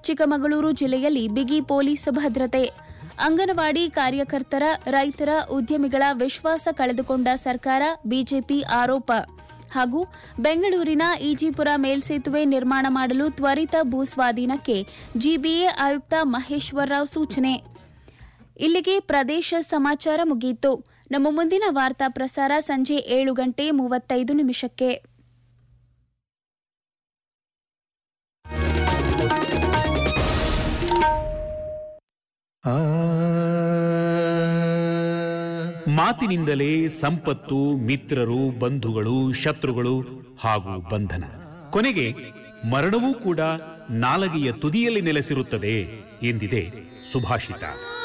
ಚಿಕ್ಕಮಗಳೂರು ಜಿಲ್ಲೆಯಲ್ಲಿ ಬಿಗಿ ಪೊಲೀಸ್ ಭದ್ರತೆ ಅಂಗನವಾಡಿ ಕಾರ್ಯಕರ್ತರ ರೈತರ ಉದ್ಯಮಿಗಳ ವಿಶ್ವಾಸ ಕಳೆದುಕೊಂಡ ಸರ್ಕಾರ ಬಿಜೆಪಿ ಆರೋಪ ಹಾಗೂ ಬೆಂಗಳೂರಿನ ಈಜಿಪುರ ಮೇಲ್ಸೇತುವೆ ನಿರ್ಮಾಣ ಮಾಡಲು ತ್ವರಿತ ಭೂಸ್ವಾಧೀನಕ್ಕೆ ಜಿಬಿಎ ಆಯುಕ್ತ ಮಹೇಶ್ವರರಾವ್ ಸೂಚನೆ ಇಲ್ಲಿಗೆ ಪ್ರದೇಶ ಸಮಾಚಾರ ಮುಗಿಯಿತು ನಮ್ಮ ಮುಂದಿನ ವಾರ್ತಾ ಪ್ರಸಾರ ಸಂಜೆ ಏಳು ಗಂಟೆ ಮೂವತ್ತೈದು ನಿಮಿಷಕ್ಕೆ ಮಾತಿನಿಂದಲೇ ಸಂಪತ್ತು ಮಿತ್ರರು ಬಂಧುಗಳು ಶತ್ರುಗಳು ಹಾಗೂ ಬಂಧನ ಕೊನೆಗೆ ಮರಣವೂ ಕೂಡ ನಾಲಗೆಯ ತುದಿಯಲ್ಲಿ ನೆಲೆಸಿರುತ್ತದೆ ಎಂದಿದೆ ಸುಭಾಷಿತ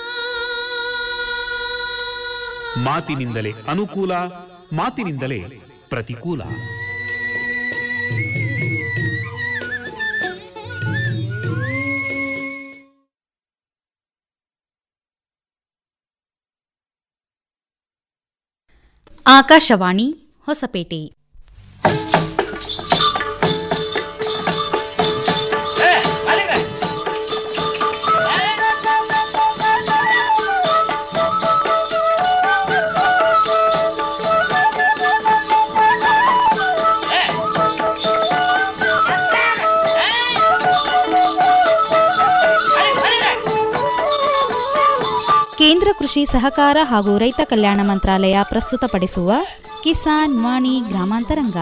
ಮಾತಿನಿಂದಲೇ ಅನುಕೂಲ ಮಾತಿನಿಂದಲೇ ಪ್ರತಿಕೂಲ ಆಕಾಶವಾಣಿ ಹೊಸಪೇಟೆ ಕೇಂದ್ರ ಕೃಷಿ ಸಹಕಾರ ಹಾಗೂ ರೈತ ಕಲ್ಯಾಣ ಮಂತ್ರಾಲಯ ಪ್ರಸ್ತುತಪಡಿಸುವ ಕಿಸಾನ್ ವಾಣಿ ಗ್ರಾಮಾಂತರಂಗ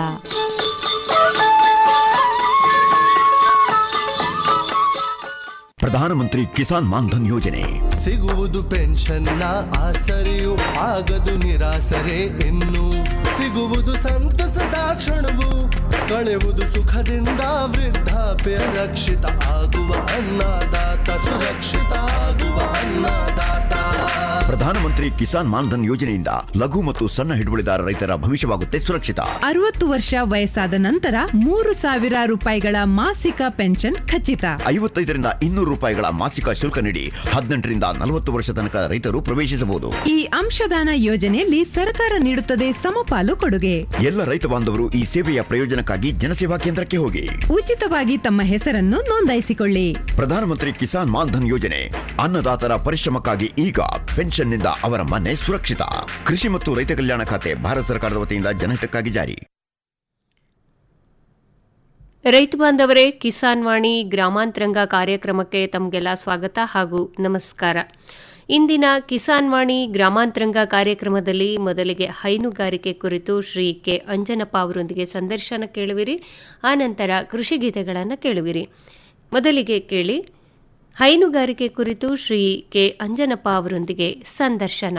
ಪ್ರಧಾನಮಂತ್ರಿ ಕಿಸಾನ್ ಮಾನ್ಧನ್ ಯೋಜನೆ ಸಿಗುವುದು ಪೆನ್ಷನ್ನ ಆಸರೆಯು ಆಗದು ನಿರಾಸರೆ ಇನ್ನು ಸಿಗುವುದು ಸಂತಸದ ಕ್ಷಣವು ಕಳೆಯುವುದು ಸುಖದಿಂದ ವೃದ್ಧಾಪ್ಯ ರಕ್ಷಿತ ಆಗುವ ಅನ್ನದಾತ ಸುರಕ್ಷಿತ ಆಗುವ ಅನ್ನದಾತ ಪ್ರಧಾನಮಂತ್ರಿ ಕಿಸಾನ್ ಮಾನ್ಧನ್ ಯೋಜನೆಯಿಂದ ಲಘು ಮತ್ತು ಸಣ್ಣ ಹಿಡುವಳಿದಾರ ರೈತರ ಭವಿಷ್ಯವಾಗುತ್ತೆ ಸುರಕ್ಷಿತ ಅರವತ್ತು ವರ್ಷ ವಯಸ್ಸಾದ ನಂತರ ಮೂರು ಸಾವಿರ ರೂಪಾಯಿಗಳ ಮಾಸಿಕ ಪೆನ್ಷನ್ ಖಚಿತ ಐವತ್ತೈದರಿಂದ ಇನ್ನೂರು ರೂಪಾಯಿಗಳ ಮಾಸಿಕ ಶುಲ್ಕ ನೀಡಿ ಹದಿನೆಂಟರಿಂದ ನಲವತ್ತು ವರ್ಷ ತನಕ ರೈತರು ಪ್ರವೇಶಿಸಬಹುದು ಈ ಅಂಶದಾನ ಯೋಜನೆಯಲ್ಲಿ ಸರ್ಕಾರ ನೀಡುತ್ತದೆ ಸಮಪಾಲು ಕೊಡುಗೆ ಎಲ್ಲ ರೈತ ಬಾಂಧವರು ಈ ಸೇವೆಯ ಪ್ರಯೋಜನಕ್ಕಾಗಿ ಜನಸೇವಾ ಕೇಂದ್ರಕ್ಕೆ ಹೋಗಿ ಉಚಿತವಾಗಿ ತಮ್ಮ ಹೆಸರನ್ನು ನೋಂದಾಯಿಸಿಕೊಳ್ಳಿ ಪ್ರಧಾನಮಂತ್ರಿ ಕಿಸಾನ್ ಮಾನ್ಧನ್ ಯೋಜನೆ ಅನ್ನದಾತರ ಪರಿಶ್ರಮಕ್ಕಾಗಿ ಈಗ ಪೆನ್ಷನ್ನಿಂದ ಅವರ ಮನೆ ಸುರಕ್ಷಿತ ಕೃಷಿ ಮತ್ತು ರೈತ ಕಲ್ಯಾಣ ಖಾತೆ ಭಾರತ ಸರ್ಕಾರದ ವತಿಯಿಂದ ಜನಹಿತಕ್ಕಾಗಿ ಜಾರಿ ರೈತ ಬಾಂಧವರೇ ಕಿಸಾನ್ ವಾಣಿ ಗ್ರಾಮಾಂತರಂಗ ಕಾರ್ಯಕ್ರಮಕ್ಕೆ ತಮಗೆಲ್ಲ ಸ್ವಾಗತ ಹಾಗೂ ನಮಸ್ಕಾರ ಇಂದಿನ ಕಿಸಾನ್ ವಾಣಿ ಗ್ರಾಮಾಂತರಂಗ ಕಾರ್ಯಕ್ರಮದಲ್ಲಿ ಮೊದಲಿಗೆ ಹೈನುಗಾರಿಕೆ ಕುರಿತು ಶ್ರೀ ಕೆ ಅಂಜನಪ್ಪ ಅವರೊಂದಿಗೆ ಸಂದರ್ಶನ ಕೇಳುವಿರಿ ಆನಂತರ ಕೃಷಿ ಗೀತೆಗಳನ್ನು ಕೇಳುವಿರಿ ಮೊದಲಿಗೆ ಕೇಳಿ ಹೈನುಗಾರಿಕೆ ಕುರಿತು ಶ್ರೀ ಕೆ ಅಂಜನಪ್ಪ ಅವರೊಂದಿಗೆ ಸಂದರ್ಶನ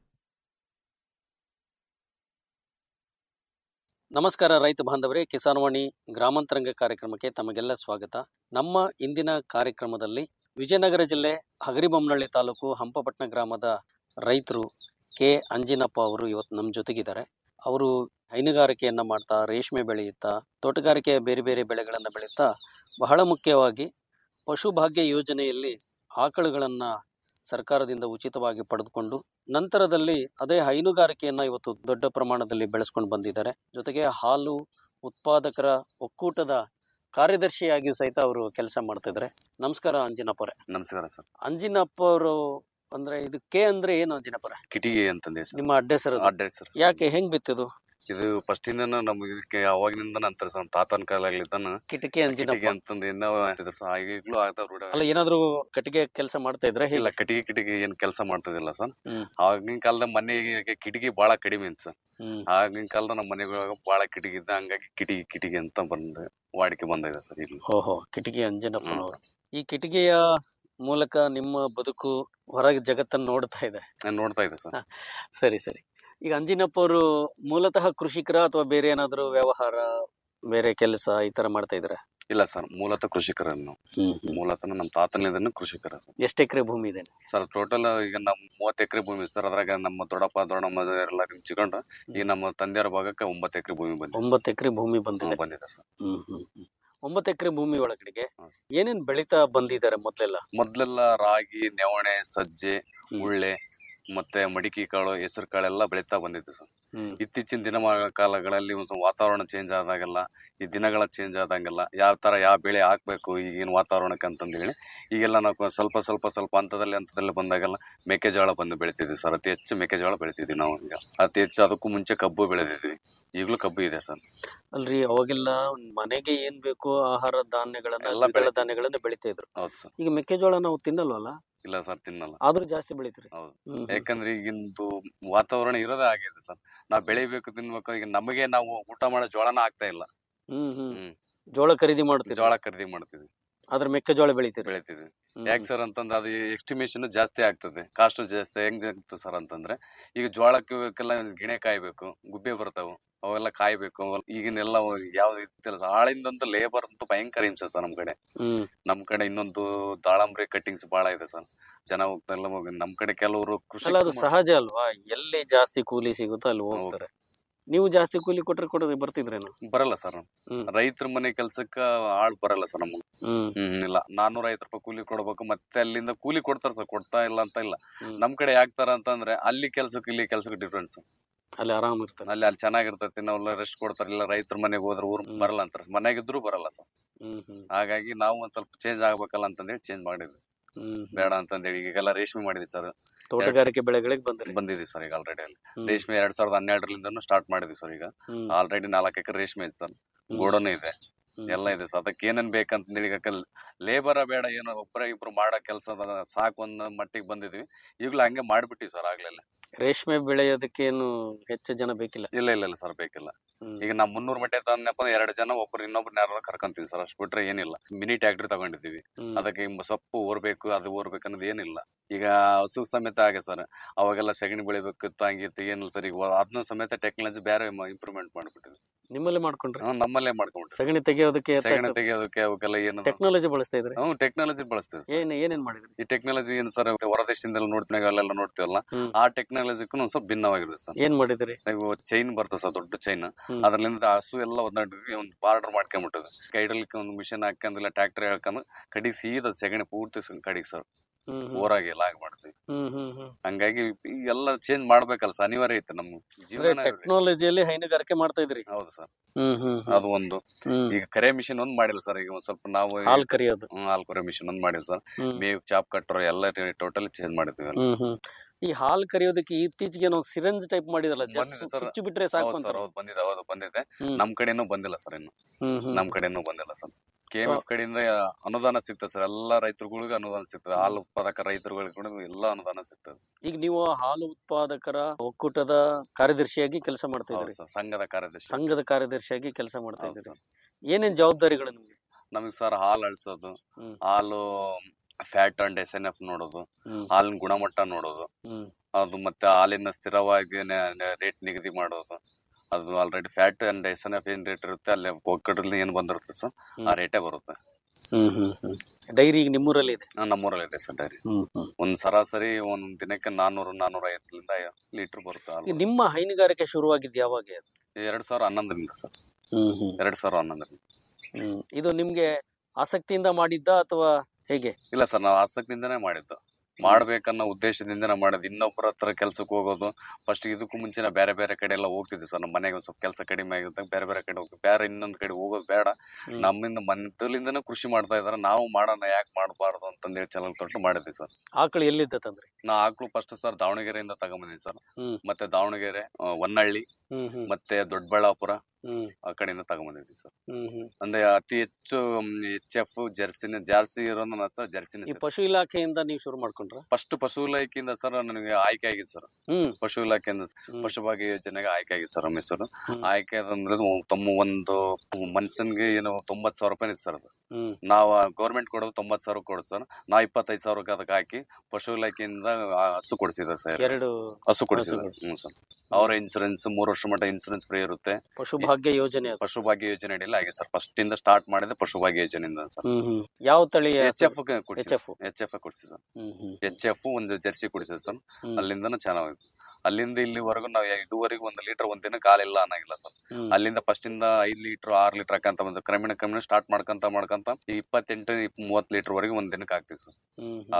ನಮಸ್ಕಾರ ರೈತ ಬಾಂಧವರೇ ಕಿಸಾನ್ವಾಣಿ ಗ್ರಾಮಾಂತರಂಗ ಕಾರ್ಯಕ್ರಮಕ್ಕೆ ತಮಗೆಲ್ಲ ಸ್ವಾಗತ ನಮ್ಮ ಇಂದಿನ ಕಾರ್ಯಕ್ರಮದಲ್ಲಿ ವಿಜಯನಗರ ಜಿಲ್ಲೆ ಹಗರಿಬೊಮ್ಮನಹಳ್ಳಿ ತಾಲೂಕು ಹಂಪಪಟ್ಟಣ ಗ್ರಾಮದ ರೈತರು ಕೆ ಅಂಜಿನಪ್ಪ ಅವರು ಇವತ್ತು ನಮ್ಮ ಜೊತೆಗಿದ್ದಾರೆ ಅವರು ಹೈನುಗಾರಿಕೆಯನ್ನ ಮಾಡ್ತಾ ರೇಷ್ಮೆ ಬೆಳೆಯುತ್ತಾ ತೋಟಗಾರಿಕೆ ಬೇರೆ ಬೇರೆ ಬೆಳೆಗಳನ್ನು ಬೆಳೆಯುತ್ತಾ ಬಹಳ ಮುಖ್ಯವಾಗಿ ಪಶುಭಾಗ್ಯ ಯೋಜನೆಯಲ್ಲಿ ಆಕಳುಗಳನ್ನ ಸರ್ಕಾರದಿಂದ ಉಚಿತವಾಗಿ ಪಡೆದುಕೊಂಡು ನಂತರದಲ್ಲಿ ಅದೇ ಹೈನುಗಾರಿಕೆಯನ್ನ ಇವತ್ತು ದೊಡ್ಡ ಪ್ರಮಾಣದಲ್ಲಿ ಬೆಳೆಸ್ಕೊಂಡು ಬಂದಿದ್ದಾರೆ ಜೊತೆಗೆ ಹಾಲು ಉತ್ಪಾದಕರ ಒಕ್ಕೂಟದ ಕಾರ್ಯದರ್ಶಿಯಾಗಿಯೂ ಸಹಿತ ಅವರು ಕೆಲಸ ಮಾಡ್ತಿದ್ದಾರೆ ನಮಸ್ಕಾರ ಅಂಜಿನಪ್ಪರೇ ನಮಸ್ಕಾರ ಸರ್ ಅಂಜಿನಪ್ಪ ಅವರು ಅಂದ್ರೆ ಇದು ಕೆ ಅಂದ್ರೆ ಏನು ಅಂಜಿನಪ್ಪರ ಕಿಟಿಗೆ ಅಂತಂದೆ ಸರ್ ನಿಮ್ಮ ಅಡ್ಡ ಹೆಸರು ಅದು? ಅಡ್ಡ ಸರ್ ಯಾಕೆ ಹೆಂಗ್ ಬಿತ್ತಿದು ಇದು ಫಸ್ಟ್ ಇಂದ ನಮ್ಗೆ ಇದಕ್ಕೆ ಅವಾಗಿನಿಂದ ನಂತರ ಸರ್ ತಾತನ ಕಾಲಾಗ್ಲಿದ್ದಾನ ಕಿಟಕಿ ಕಿಟಿಗೆ ಅಂಜಿನಪ್ಪ ಅಂತಂದು ಇನ್ನೂ ಅಂತಿದ್ರು ಸರ್ ಈಗಲೂ ಆಗ್ತಾ ರೂಢ ಅಲ್ಲ ಏನಾದ್ರು ಕಟ್ಟಿಗೆ ಕೆಲಸ ಮಾಡ್ತಾ ಇದ್ರೆ ಇಲ್ಲ ಕಿಟಿಗೆ ಕಿಟಿಗೆ ಏನ್ ಕೆಲಸ ಮಾಡ್ತಿದಿಲ್ಲ ಸರ್ ಹ್ಮ್. ಆಗಿನ ಕಾಲದ ಮನೆಗೆ ಕಿಟಿಕಿ ಬಹಳ ಕಡಿಮೆ ಇತ್ತು ಸರ್ ಹ್ಮ್ ಆಗಿನ ಕಾಲದ ನಮ್ಮ ಮನೆಗಳಾಗ ಬಹಳ ಕಿಟಿಕಿ ಇದ್ದ ಹಂಗಾಗಿ ಕಿಟಿಕಿ ಕಿಟಿಕಿ ಅಂತ ಬಂದು ವಾಡಿಕೆ ಬಂದಿದೆ ಸರ್ ಇಲ್ಲಿ ಓಹೋ ಕಿಟಕಿ ಅಂಜನಪ್ಪನವರು ಈ ಕಿಟಿಗೆಯ ಮೂಲಕ ನಿಮ್ಮ ಬದುಕು ಹೊರಗೆ ಜಗತ್ತನ್ನು ನೋಡ್ತಾ ಇದೆ ನಾನ್ ನೋಡ್ತಾ ಇದ್ದೆ ಸರ್ ಸರಿ ಸರಿ ಈಗ ಅಂಜಿನಪ್ಪ ಅವರು ಮೂಲತಃ ಕೃಷಿಕರ ಅಥವಾ ಬೇರೆ ಏನಾದ್ರು ವ್ಯವಹಾರ ಬೇರೆ ಕೆಲಸ ಈ ತರ ಮಾಡ್ತಾ ಇದ್ರೆ ಇಲ್ಲ ಸರ್ ಮೂಲತಃ ಕೃಷಿಕರನ್ನು ಮೂಲತಃ ನಮ್ಮ ತಾತನಿಂದನೂ ಕೃಷಿಕರ ಸರ್ ಎಷ್ಟು ಎಕರೆ ಭೂಮಿ ಇದೆ ಸರ್ ಟೋಟಲ್ ಈಗ ನಮ್ ಮೂವತ್ತು ಎಕರೆ ಭೂಮಿ ಸರ್ ಅದ್ರಾಗ ನಮ್ಮ ದೊಡ್ಡಪ್ಪ ದೊಡ್ಡಮ್ಮ ಎಲ್ಲ ಹಂಚಿಕೊಂಡು ಈಗ ನಮ್ಮ ತಂದೆಯರ ಭಾಗಕ್ಕೆ ಒಂಬತ್ತು ಎಕರೆ ಭೂಮಿ ಬಂದಿದೆ ಒಂಬತ್ತು ಎಕರೆ ಭೂಮಿ ಬಂದಿದೆ ಹ್ಮ್, ಬಂದಿದೆ ಸರ್ ಹ್ಮ್ ಹ್ಮ್ ಹ್ಮ್. ಒಂಬತ್ತು ಎಕರೆ ಭೂಮಿ ಒಳಗಡೆಗೆ ಏನೇನ್ ಬೆಳಿತಾ ಬಂದಿದ್ದಾರೆ ಮೊದ್ಲೆಲ್ಲ ಮೊದ್ಲೆಲ್ಲ ರಾಗಿ ನೆವಣೆ ಸಜ್ಜೆ ಉಳ್ಳೆ ಮತ್ತೆ ಮಡಿಕೆ ಕಾಳು ಹೆಸರು ಕಾಳೆಲ್ಲ ಬೆಳೀತಾ ಬಂದಿದ್ದು ಸರ್ ಹ್ಮ್. ಇತ್ತೀಚಿನ ದಿನ ಕಾಲಗಳಲ್ಲಿ ಒಂದು ಸ್ವಲ್ಪ ವಾತಾವರಣ ಚೇಂಜ್ ಆದಾಗೆಲ್ಲ ಈ ದಿನಗಳ ಚೇಂಜ್ ಆದಂಗೆಲ್ಲ ಯಾವ ತರ ಯಾವ ಬೆಳೆ ಹಾಕ್ಬೇಕು ಈಗಿನ ವಾತಾವರಣಕ್ಕೆ ಅಂತಂದೇಳಿ ಈಗೆಲ್ಲ ನಾವು ಸ್ವಲ್ಪ ಸ್ವಲ್ಪ ಸ್ವಲ್ಪ ಹಂತದಲ್ಲಿ ಹಂತದಲ್ಲಿ ಬಂದಾಗೆಲ್ಲ ಮೆಕ್ಕೆಜೋಳ ಬಂದು ಬೆಳಿತಿದ್ವಿ ಸರ್ ಅತಿ ಹೆಚ್ಚು ಮೆಕ್ಕೆಜೋಳ ಬೆಳಿತಿದ್ವಿ ನಾವು ಈಗ ಅತಿ ಹೆಚ್ಚು ಅದಕ್ಕೂ ಮುಂಚೆ ಕಬ್ಬು ಬೆಳೆದಿದ್ವಿ ಈಗಲೂ ಕಬ್ಬು ಇದೆ ಸರ್ ಅಲ್ರಿ ಅವಾಗೆಲ್ಲ ಮನೆಗೆ ಏನ್ ಬೇಕು ಆಹಾರ ಧಾನ್ಯಗಳನ್ನ ಎಲ್ಲ ದ್ವಿದಳ ಬೆಳಿತಿದ್ರು. ಧಾನ್ಯಗಳನ್ನ ಬೆಳಿತಾ ಇದ್ರು ಹೌದು ಸರ್ ಈಗ ಮೆಕ್ಕೆಜೋಳ ನಾವು ತಿನ್ನಲ್ವಲ್ಲ ಇಲ್ಲ ಸರ್ ತಿನ್ನಲ್ಲ ಆದ್ರೂ ಜಾಸ್ತಿ ಬೆಳಿತೀರಿ ಹೌದು ಹ್ಮ್, ಹ್ಮ್. ಯಾಕಂದ್ರೆ ಈಗಿಂದು ವಾತಾವರಣ ಇರೋದೇ ಆಗಿದೆ ಸರ್ ನಾವ್ ಬೆಳಿಬೇಕು ತಿನ್ಬೇಕು ಈಗ ನಮಗೆ ನಾವು ಊಟ ಮಾಡೋ ಜೋಳನ ಆಗ್ತಾ ಇಲ್ಲ ಹ್ಮ್ ಹ್ಮ್ ಹ್ಮ್ ಜೋಳ ಖರೀದಿ ಮಾಡ್ತೀರಿ ಜೋಳ ಖರೀದಿ ಮಾಡ್ತೀವಿ ಆದ್ರೆ ಮೆಕ್ಕೆಜೋಳ ಬೆಳಿತೀರಿ ಬೆಳಿತೀವಿ ಹ್ಮ್. ಯಾಕೆ ಸರ್ ಅಂತಂದ್ರೆ ಅದು ಎಸ್ಟಿಮೇಷನ್ ಜಾಸ್ತಿ ಆಗ್ತದೆ ಕಾಸ್ಟ್ ಜಾಸ್ತಿ ಹೆಂಗ್ ಆಗ್ತದೆ ಸರ್ ಅಂತಂದ್ರೆ ಈಗ ಜೋಳಕ್ಕೆಲ್ಲ ಗಿಣೆ ಕಾಯ್ಬೇಕು ಗುಬ್ಬೆ ಬರ್ತಾವು ಅವೆಲ್ಲ ಕಾಯ್ಬೇಕು ಅವೆಲ್ಲ ಈಗಿನೆಲ್ಲ ಯಾವ್ದು ಇತ್ತಿಲ್ಲ ಸರ್ ಆಳಿಂದಂತೂ ಲೇಬರ್ ಅಂತೂ ಭಯಂಕರ ಹಿಂಸೆ ಸರ್ ನಮ್ ಕಡೆ ಹ್ಮ್ ನಮ್ ಕಡೆ ಇನ್ನೊಂದು ದಾಳಂಬ್ರಿ ಕಟ್ಟಿಂಗ್ಸ್ ಬಹಳ ಇದೆ ಸರ್ ಜನ ಹೋಗ್ತಾ ಎಲ್ಲ ಹೋಗಿ ನಮ್ ಕಡೆ ಕೆಲವರು ಕೃಷಿ ಅಲ್ಲ ಅದು ಸಹಜ ಅಲ್ವಾ ಎಲ್ಲಿ ಜಾಸ್ತಿ ಕೂಲಿ ಸಿಗುತ್ತೋ ಅಲ್ಲಿ ಹೋಗ್ತಾರೆ ನೀವು ಜಾಸ್ತಿ ಕೂಲಿ ಕೊಟ್ರೆ ಕೊಡೋದು ಬರ್ತಿದ್ರೇನು ಬರಲ್ಲ ಸರ್ ಹ್ಮ್. ರೈತರ ಮನೆ ಕೆಲ್ಸಕ್ಕ ಆಳ್ ಬರಲ್ಲ ಸರ್ ನಮ್ಗೆ ಹ್ಮ್ ಹ್ಮ್ ಇಲ್ಲ ನಾನೂರ ಐವತ್ತು ರೂಪಾಯಿ ಕೂಲಿ ಕೊಡ್ಬೇಕು ಮತ್ತೆ ಅಲ್ಲಿಂದ ಕೂಲಿ ಕೊಡ್ತಾರ ಸರ್ ಕೊಡ್ತಾ ಇಲ್ಲ ಅಂತ ಇಲ್ಲ ಹ್ಮ್. ನಮ್ ಕಡೆ ಯಾಕ್ತಾರ ಅಂತಂದ್ರೆ ಅಲ್ಲಿ ಕೆಲ್ಸಕ್ಕೆ ಇಲ್ಲಿ ಕೆಲ್ಸಕ್ಕೆ ಡಿಫ್ರೆನ್ಸ್ ಅಲ್ಲಿ ಆರಾಮ್ ಇರ್ತಾರೆ ಅಲ್ಲಿ ಅಲ್ಲಿ ಚೆನ್ನಾಗಿರ್ತೈತಿ ನಾವು ರೆಸ್ಟ್ ಕೊಡ್ತಾರ ಇಲ್ಲ ರೈತರ ಮನೆಗೆ ಹೋದ್ರೆ ಊರ್ ಹ್ಮ್. ಬರಲ್ಲ ಅಂತಾರ ಮನೆಗಿದ್ರು ಬರಲ್ಲ ಸರ್ ಹ್ಮ್ ಹ್ಮ್ ಹಾಗಾಗಿ ನಾವು ಒಂದ್ ಸ್ವಲ್ಪ ಚೇಂಜ್ ಆಗ್ಬೇಕಲ್ಲ ಅಂತಂದೇಳಿ ಚೇಂಜ್ ಮಾಡಿದ್ವಿ ಹ್ಮ್ ಬೇಡ ಅಂತಂದೇಳಿ ಈಗೆಲ್ಲ ರೇಷ್ಮೆ ಮಾಡಿದ್ವಿ ಸರ್ ತೋಟಗಾರಿಕೆ ಬೆಳೆಗಳಿಗೆ ಬಂದ್ರಿ ಬಂದಿದ್ವಿ ಸರ್ ಈಗ ಆಲ್ರೆಡಿ ಅಲ್ಲಿ ಹ್ಮ್. ರೇಷ್ಮೆ ಎರಡ್ ಸಾವಿರದ ಹನ್ನೆರಡರಿಂದನೂ ಸ್ಟಾರ್ಟ್ ಮಾಡಿದ್ವಿ ಸರ್ ಈಗ ಹ್ಮ್. ಆಲ್ರೆಡಿ ನಾಲ್ಕು ಎಕರೆ ರೇಷ್ಮೆ ಇದೆ ಸರ್ ಹ್ಮ್. ಗೋಡನ್ ಇದೆ ಹ್ಮ್. ಎಲ್ಲ ಇದೆ ಸರ್ ಅದಕ್ಕೆ ಏನೇನ್ ಬೇಕಂತಂದೇಳಿ ಈಗ ಲೇಬರ ಬೇಡ ಏನೋ ಒಬ್ಬರ ಇಬ್ರು ಮಾಡೋ ಕೆಲಸ ಸಾಕು ಒಂದ್ ಮಟ್ಟಿಗೆ ಬಂದಿದ್ವಿ ಈಗಲೂ ಹಂಗೆ ಮಾಡ್ಬಿಟ್ಟಿವಿ ಸರ್ ಆಗ್ಲೆಲ್ಲ ರೇಷ್ಮೆ ಬೆಳೆಯೋದಕ್ಕೇನು ಹೆಚ್ಚು ಜನ ಬೇಕಿಲ್ಲ ಇಲ್ಲ ಇಲ್ಲ ಇಲ್ಲ ಸರ್ ಬೇಕಿಲ್ಲ ಹ್ಮ್. ಈಗ ನಾವು ಮುನ್ನೂರು ಮಟ್ಟೆ ತಂದಪ್ಪ ಅಂದ್ರೆ ಎರಡು ಜನ ಒಬ್ರು ಇನ್ನೊಬ್ರು ಯಾರು ಕರ್ಕೊಂತೀವಿ ಸರ್ ಅಷ್ಟು ಬಿಟ್ರೆ ಏನಿಲ್ಲ ಮಿನಿ ಟ್ಯಾಕ್ಟ್ರಿ ತಗೊಂಡಿದ್ದೀವಿ ಹ್ಮ್. ಅದಕ್ಕೆ ಹಿಂಗ್ ಸೊಪ್ಪು ಓರ್ಬೇಕು ಅದು ಓರ್ಬೇಕು ಅನ್ನೋದು ಏನಿಲ್ಲ ಈಗ ಹಸು ಸಮೇತ ಹಾಗೆ ಸರ್ ಅವಾಗೆಲ್ಲ ಸಗಣಿ ಬೆಳಿಬೇಕಿತ್ತು ಹಂಗಿತ್ತು ಏನಿಲ್ಲ ಸರ್ ಈಗ ಅದನ್ನ ಸಮೇತ ಟೆಕ್ನಾಲಜಿ ಬೇರೆ ಇಂಪ್ರೂವ್ಮೆಂಟ್ ಮಾಡ್ಬಿಟ್ಟಿದ್ವಿ ನಿಮ್ಮಲ್ಲೇ ಮಾಡ್ಕೊಂಡ್ರಿ ನಾವು ನಮ್ಮಲ್ಲೇ ಮಾಡ್ಕೊಂಡ್ಬಿಟ್ಟು ಸಗಣಿ ತೆಗೆಯೋದಕ್ಕೆ ಸಗಣಿ ತೆಗಿಯೋದಕ್ಕೆ ಅವಕ್ಕೆಲ್ಲ ಏನು ಟೆಕ್ನಾಲಜಿ ಬಳಸ್ತಾ ಇದ್ರಿ ಹ್ಞೂ ಟೆಕ್ನಾಲಜಿ ಬಳಸ್ತೀವಿ sir. ಏನ್ ಏನೇನ್ ಮಾಡಿದ್ರಿ ಈ ಟೆಕ್ನಾಲಜಿ ಏನು ಸರ್ ಹೊರದೇಶದಿಂದೆಲ್ಲ ನೋಡ್ತೀವಿ ಅಲ್ಲೆಲ್ಲ ನೋಡ್ತೀವಲ್ಲ ಹ್ಮ್. ಆ ಟೆಕ್ನಾಲಜಿಗೂ ಒಂದ್ ಸ್ವಲ್ಪ ಭಿನ್ನವಾಗಿರುತ್ತೆ ಸರ್ ಏನ್ ಮಾಡಿದ್ರಿ ನೀವು ಚೈನ್ ಬರ್ತದೆ ಸರ್ ದೊಡ್ಡ ಚೈನ್ ಹ್ಮ್. ಅದ್ರಲ್ಲಿಂದ ಹಸು ಎಲ್ಲ ಒಂದೊಂದು ಒಂದು ಬಾರ್ಡರ್ ಮಾಡ್ಕೊಂಡ್ಬಿಟ್ಟது ಕೈಡಲಿಕ್ಕೆ ಒಂದು ಮಿಷನ್ ಹಾಕಂದಿಲ್ಲ ಟ್ರ್ಯಾಕ್ಟರ್ ಹೇಳ್ಕೊಂಡು ಕಡಿಗೆ ಸೀದಾ ಸೆಗಣಿ ಪೂರ್ತಿ ಸ- ಕಡಿಗೆ ಸರ್ ಹ್ಮ್ ಹ್ಮ್. ಊರಾಗೆ ಎಲ್ಲ ಆಗಿ ಮಾಡ್ತೀವಿ ಹ್ಮ್ ಹ್ಮ್ ಹ್ಮ್ ಹಂಗಾಗಿ ಎಲ್ಲ ಚೇಂಜ್ ಮಾಡ್ಬೇಕಲ್ಲ ಸರ್ ಅನಿವಾರ್ಯ ಐತೆ ನಮ್ಮ ಅಂದ್ರೆ ಜೀವನ ಟೆಕ್ನಾಲಜಿಯಲ್ಲಿ ಹೈನುಗಾರಿಕೆ ಮಾಡ್ತಾ ಇದ್ರಿ ಹೌದು ಸರ್ ಹ್ಮ್ ಹ್ಮ್ ಹ್ಮ್. ಅದು ಒಂದು ಹ್ಮ್ ಈಗ ಕರೆ ಮಿಷನ್ ಒಂದ್ ಮಾಡಿಲ್ಲ ಸರ್ ಈಗ ಒಂದ್ ಸ್ವಲ್ಪ ನಾವು ಹಾಲ್ ಕರಿಯೋದು ಹ್ಮ್, ಹಾಲ್ ಕರೆ ಮಿಷನ್ ಒಂದ್ ಮಾಡಿಲ್ಲ ಸರ್ ಹ್ಮ್. ಮೇವ್ ಚಾಪ್ ಕಟ್ಟರ್ ಎಲ್ಲ ಟೋಟಲ್ ಚೇಂಜ್ ಮಾಡಿದ್ವಿ ಹ್ಮ್ ಹ್ಮ್ ಈ ಹಾಲ್ ಕರಿಯೋದಕ್ಕೆ ಇತ್ತೀಚೆಗೆ ನಾವು ಸಿರಂಜ್ ಟೈಪ್ ಮಾಡಿದಲ್ಲ ಜಸ್ಟ್ ಬಂದಿದೆ sir. ಚುಚ್ಚು ಬಿಟ್ರೆ ಸಾಕು ಹೌದು ಅಂತ ಸರ್ ಹೌದು ಬಂದಿದೆ ಹೌದು ಬಂದಿದೆ ಹ್ಮ್. ನಮ್ ಕಡೆನೂ ಬಂದಿಲ್ಲ ಸರ್ ಇನ್ನು ಹ್ಮ್ ಹ್ಮ್ ನಮ್ ಕಡೆನೂ ಬಂದಿಲ್ಲ ಸರ್ ಕೆ ಎಂ ಎಫ್ ಕಡೆಯಿಂದ ಅನುದಾನ ಸಿಗ್ತದೆ ಸರ್ ಎಲ್ಲಾ ರೈತರುಗಳಿಗೆ ಅನುದಾನ ಸಿಗ್ತದೆ ಹಾಲು ಉತ್ಪಾದಕ ರೈತರುಗಳಿಗೆ ಕೂಡ ಎಲ್ಲ ಅನುದಾನ ಸಿಗ್ತದೆ ಈಗ ನೀವು ಹಾಲು ಉತ್ಪಾದಕರ ಒಕ್ಕೂಟದ ಕಾರ್ಯದರ್ಶಿಯಾಗಿ ಕೆಲಸ ಮಾಡ್ತಾ ಹೌದು ಇದ್ರಿ ಸರ್ ಸಂಘದ ಕಾರ್ಯದರ್ಶಿ ಸಂಘದ ಕಾರ್ಯದರ್ಶಿಯಾಗಿ ಕೆಲಸ ಮಾಡ್ತಾ ಹೌದು ಇದ್ರಿ ಸರ್ ಏನೇನ್ ಜವಾಬ್ದಾರಿಗಳು ನಿಮ್ಗೆ ನಮಗೆ ಸರ್ ಹಾಲು ಅಳ್ಸೋದು ಹ್ಮ್. ಹಾಲು fat and S N F ನೋಡೋದು ಹ್ಮ್ ಹಾಲಿನ ಗುಣಮಟ್ಟ ನೋಡೋದು ಹ್ಮ್ ಅದು ಮತ್ತೆ ಹಾಲಿನ ಸ್ಥಿರವಾಗಿ ರೇಟ್ ನಿಗದಿ ಮಾಡೋದು ಅದು already fat and S N F ಏನ್ ರೇಟ್ ಇರುತ್ತೆ ಅಲ್ಲಿ ಒಕ್ಕಡಲ್ಲಿ ಏನ್ ಬಂದಿರುತ್ತೆ ಸರ್ ಆ ಹ್ಮ್. ರೇಟೇ ಬರುತ್ತೆ ಹ್ಮ್ ಹ್ಮ್ ಹ್ಮ್ ಡೈರಿ ಈಗ ನಿಮ್ಮೂರಲ್ಲಿ ಇದೆ ಆ, ನಮ್ಮೂರಲ್ಲಿ ಇದೆ ಸರ್ ಡೈರಿ ಹ್ಮ್ ಹ್ಮ್ ಒಂದ್ ಸರಾಸರಿ ಒಂದ್ ದಿನಕ್ಕೆ ನಾನೂರು ನಾನೂರ ಐವತ್ತರಿಂದ ಲೀಟರ್ ಬರುತ್ತೆ ಈಗ ಹಾಲು. ನಿಮ್ಮ ಹೈನುಗಾರಿಕೆ ಶುರುವಾಗಿದ್ದು ಯಾವಾಗ ಅದು? ಎರಡ್ ಸಾವಿರ ಹನ್ನೊಂದರಿಂದ ಸರ್ ಹ್ಮ್ ಹ್ಮ್ ಎರಡ್ ಸಾವಿರ ಹನ್ನೊಂದರಿಂದ ಹ್ಮ್ ಇದು ನಿಮ್ಗೆ ಆಸಕ್ತಿಯಿಂದ ಮಾಡಿದ್ದ ಅಥವಾ ಹೇಗೆ ಇಲ್ಲ ಸರ್ ನಾವು ಆಸಕ್ತಿಯಿಂದನೇ ಮಾಡಿದ್ದು ಮಾಡ್ಬೇಕನ್ನೋ ಉದ್ದೇಶದಿಂದನೇ ಮಾಡಿದ್ದು ಇನ್ನೊಬ್ಬರ ಹತ್ರ ಕೆಲ್ಸಕ್ಕೆ ಹೋಗೋದು ಫಸ್ಟ್ ಇದಕ್ಕೂ ಮುಂಚೆ ನಾವು ಬೇರೆ ಬೇರೆ ಕಡೆ ಎಲ್ಲ ಹೋಗ್ತಿದ್ವಿ ಸರ್ ನಮ್ಮ ಮನೆಗೆ ಒಂದ್ ಸ್ವಲ್ಪ ಕೆಲಸ ಕಡಿಮೆ ಆಗಿದ್ದಾಗ ಬೇರೆ ಬೇರೆ ಕಡೆ ಹೋಗ್ತೀವಿ ಬೇರೆ ಇನ್ನೊಂದ್ ಕಡೆ ಹೋಗೋದು ಬೇಡ ಹ್ಮ್. ನಮ್ಮಿಂದ ಮನದಲ್ಲಿಂದನೂ ಕೃಷಿ ಮಾಡ್ತಾ ಇದಾರೆ ನಾವು ಮಾಡೋಣ ಯಾಕೆ ಮಾಡಬಾರ್ದು ಅಂತಂದೇಳಿ ಚಾನಲ್ ತೊಟ್ಟು ಮಾಡಿದ್ವಿ ಸರ್ ಆಕಳು ಎಲ್ಲಿದ್ದ ತಂದ್ರಿ ನಾ ಆಕ್ಳು ಫಸ್ಟ್ ಸರ್ ದಾವಣಗೆರೆಯಿಂದ ತಗೊಂಬಂದಿನಿ ಸರ್ ಹ್ಮ್. ಮತ್ತೆ ದಾವಣಗೆರೆ ಆ, ಹೊನ್ನಳ್ಳಿ ಹ್ಮ್ ಹ್ಮ್ ಮತ್ತೆ ದೊಡ್ಡಬಳ್ಳಾಪುರ ಹ್ಮ್ ಆ ಕಡೆಯಿಂದ ತಗೊಂಬಂದಿದ್ವಿ ಸರ್ ಹ್ಮ್ ಹ್ಮ್ ಅಂದ್ರೆ ಅತಿ ಹೆಚ್ಚು ಎಚ್ ಎಫ್ ಜರ್ಸಿನ ಜಾರ್ಸಿ ಇರೋದು ನನ್ನ ಹತ್ರ ಜರ್ಸಿನ ಈ ಪಶು ಇಲಾಖೆಯಿಂದ ನೀವು ಶುರು ಮಾಡ್ಕೊಂಡ್ರ ಫಸ್ಟ್ ಪಶು ಇಲಾಖೆಯಿಂದ ಸರ್ ನನಗೆ ಆಯ್ಕೆ ಆಗಿತ್ತು ಸರ್ ಹ್ಮ್ ಪಶು ಇಲಾಖೆಯಿಂದ ಹ್ಮ್. ಪಶುಭಾಗ್ಯ ಯೋಜನೆಗೆ ಆಯ್ಕೆ ಆಗಿತ್ತು ಸರ್ ನಮ್ಮ ಹೆಸರು ಹ್ಮ್. ಆಯ್ಕೆ ಅಂದ್ರೆ ತಮ್ಮ ಒಂದು ಮನುಷ್ಯನ್ಗೆ ಏನು ತೊಂಬತ್ ಸಾವಿರ ರೂಪಾಯಿ ಇತ್ತು ಸರ್ ಅದು ಹ್ಮ್ ನಾವು ಗೌರ್ಮೆಂಟ್ ಕೊಡೋದು ತೊಂಬತ್ ಸಾವಿರ ಕೊಡೋದು ಸರ್ ನಾ ಇಪ್ಪತ್ತೈದು ಸಾವಿರಕ್ಕೆ ಅದಕ್ಕೆ ಹಾಕಿ ಪಶು ಇಲಾಖೆಯಿಂದ ಆ ಹಸು ಕೊಡಿಸಿದ್ದಾರೆ ಸರ್ ಎರಡು ಹಸು ಕೊಡಿಸಿದ್ದಾರೆ ಹಸು ಹ್ಞೂ ಸರ್ ಅವರ ಇನ್ಸೂರೆನ್ಸ್ ಮೂರು ವರ್ಷ ಮಟ್ಟ ಇನ್ಸೂರೆನ್ಸ್ ಫ್ರೀ ಇರುತ್ತೆ ಪಶುಭಾಗ್ಯ ಯೋಜನೆ ಅದು ಪಶುಭಾಗ್ಯ ಯೋಜನೆ ಅಡಿಯಲ್ಲಿ ಆಗಿದೆ ಸರ್ ಫಸ್ಟ್ ಇಂದ ಸ್ಟಾರ್ಟ್ ಮಾಡಿದೆ ಪಶುಭಾಗ್ಯ ಯೋಜನೆಯಿಂದ ಸರ್ ಹ್ಮ್ ಹ್ಮ್ ಯಾವ ತಳಿಯ H F H F H F ಕೊಡಿಸಿ ಸರ್ ಹ್ಮ್ ಹ್ಮ್ ಎಚ್ ಎಫ್ ಒಂದು ಜರ್ಸಿ ಕೊಡಿಸಿದ್ರು ಸರ್ ಹ್ಮ್. ಅಲ್ಲಿಂದನೂ ಚೆನ್ನಾಗಿತ್ತು ಅಲ್ಲಿಂದ ಇಲ್ಲಿವರೆಗೂ ನಾವು ಇದುವರೆಗೂ ಒಂದು ಲೀಟರ್ ಒಂದ್ ದಿನ ಕಾಲಿಲ್ಲ ಅನ್ನಂಗಿಲ್ಲ ಸರ್ ಹ್ಮ್. ಅಲ್ಲಿಂದ ಫಸ್ಟ್ ಇಂದ ಐದ್ ಲೀಟರ್ ಆರ್ ಲೀಟರ್ ಹಾಕಂತ ಬಂದು ಕ್ರಮೇಣ ಕ್ರಮೇಣ ಸ್ಟಾರ್ಟ್ ಮಾಡ್ಕೊಂತ ಮಾಡ್ಕೊಂತ ಈ ಇಪ್ಪತ್ತೆಂಟು ಇಪ್- ಮೂವತ್ತು ಲೀಟರ್ ವರೆಗೂ ಒಂದ್ ದಿನಕ್ಕೆ ಹಾಕ್ತಿವಿ ಸರ್ ಹ್ಮ್ ಹ್ಮ್. ಹಾಲು